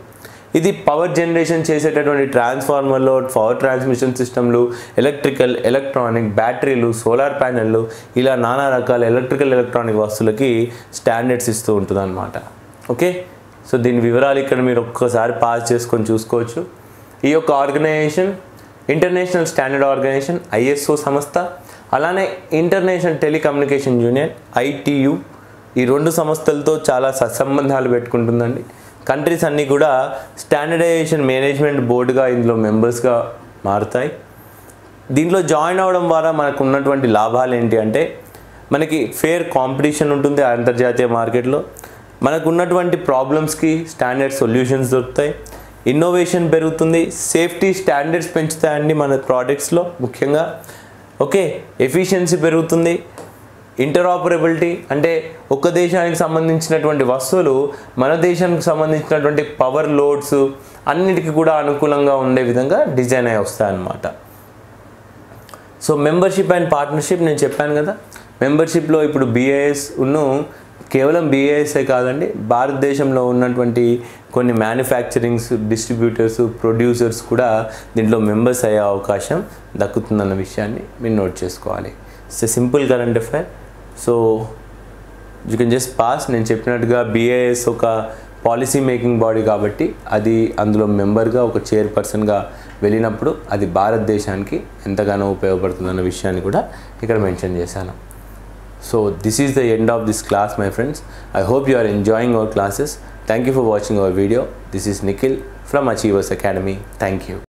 ఇది పవర్ జనరేషన్ చేసేటటువంటి ట్రాన్స్ఫార్మర్లు పవర్ ట్రాన్స్మిషన్ సిస్టమ్లు ఎలక్ట్రికల్ ఎలక్ట్రానిక్ బ్యాటరీలు సోలార్ ప్యానెళ్ళు ఇలా నానా రకాల ఎలక్ట్రికల్ ఎలక్ట్రానిక్ వస్తువులకి స్టాండర్డ్స్ ఇస్తూ ఉంటుంది అనమాట ఓకే సో దీని వివరాలు ఇక్కడ మీరు ఒక్కసారి పాస్ చేసుకొని చూసుకోవచ్చు ఈ యొక్క organization international standard organization ISO సంస్థ అలానే ఇంటర్నేషనల్ టెలికమ్యూనికేషన్ యూనియన్ ఐటియు ఈ రెండు సంస్థలతో చాలా సత్సంబంధాలు పెట్టుకుంటుందండి కంట్రీస్ అన్నీ కూడా స్టాండర్డైజేషన్ మేనేజ్మెంట్ బోర్డుగా ఇందులో మెంబర్స్గా మారుతాయి దీంట్లో జాయిన్ అవ్వడం ద్వారా మనకు ఉన్నటువంటి లాభాలు ఏంటి అంటే మనకి ఫేర్ కాంపిటీషన్ ఉంటుంది అంతర్జాతీయ మార్కెట్లో మనకు ఉన్నటువంటి ప్రాబ్లమ్స్కి స్టాండర్డ్ సొల్యూషన్స్ దొరుకుతాయి ఇన్నోవేషన్ పెరుగుతుంది సేఫ్టీ స్టాండర్డ్స్ పెంచుతాయండి మన ప్రోడక్ట్స్లో ముఖ్యంగా ఓకే ఎఫిషియన్సీ పెరుగుతుంది ఇంటరాపరబిలిటీ అంటే ఒక దేశానికి సంబంధించినటువంటి వస్తువులు మన దేశానికి సంబంధించినటువంటి పవర్ లోడ్స్ అన్నిటికీ కూడా అనుకూలంగా ఉండే విధంగా డిజైన్ అయి వస్తాయన్నమాట సో మెంబర్షిప్ అండ్ పార్ట్నర్షిప్ నేను చెప్పాను కదా మెంబర్షిప్లో ఇప్పుడు బీఏఎస్ ఉన్ను కేవలం బీఏఎస్ఏ కాదండి భారతదేశంలో ఉన్నటువంటి కొన్ని మ్యానుఫ్యాక్చరింగ్స్ డిస్ట్రిబ్యూటర్స్ ప్రొడ్యూసర్స్ కూడా దీంట్లో మెంబర్స్ అయ్యే అవకాశం దక్కుతుందన్న విషయాన్ని మీరు నోట్ చేసుకోవాలి it's a simple current affair so you can just pass నేను చెప్పినట్టుగా బీఏఎస్ ఒక పాలసీ మేకింగ్ బాడీ కాబట్టి అది అందులో మెంబర్గా ఒక చైర్పర్సన్గా వెళ్ళినప్పుడు అది భారతదేశానికి ఎంతగానో ఉపయోగపడుతుందన్న విషయాన్ని కూడా ఇక్కడ మెన్షన్ చేశాను so this is the end of this class my friends I hope you are enjoying our classes thank you for watching our video this is Nikhil from Achievers Academy thank you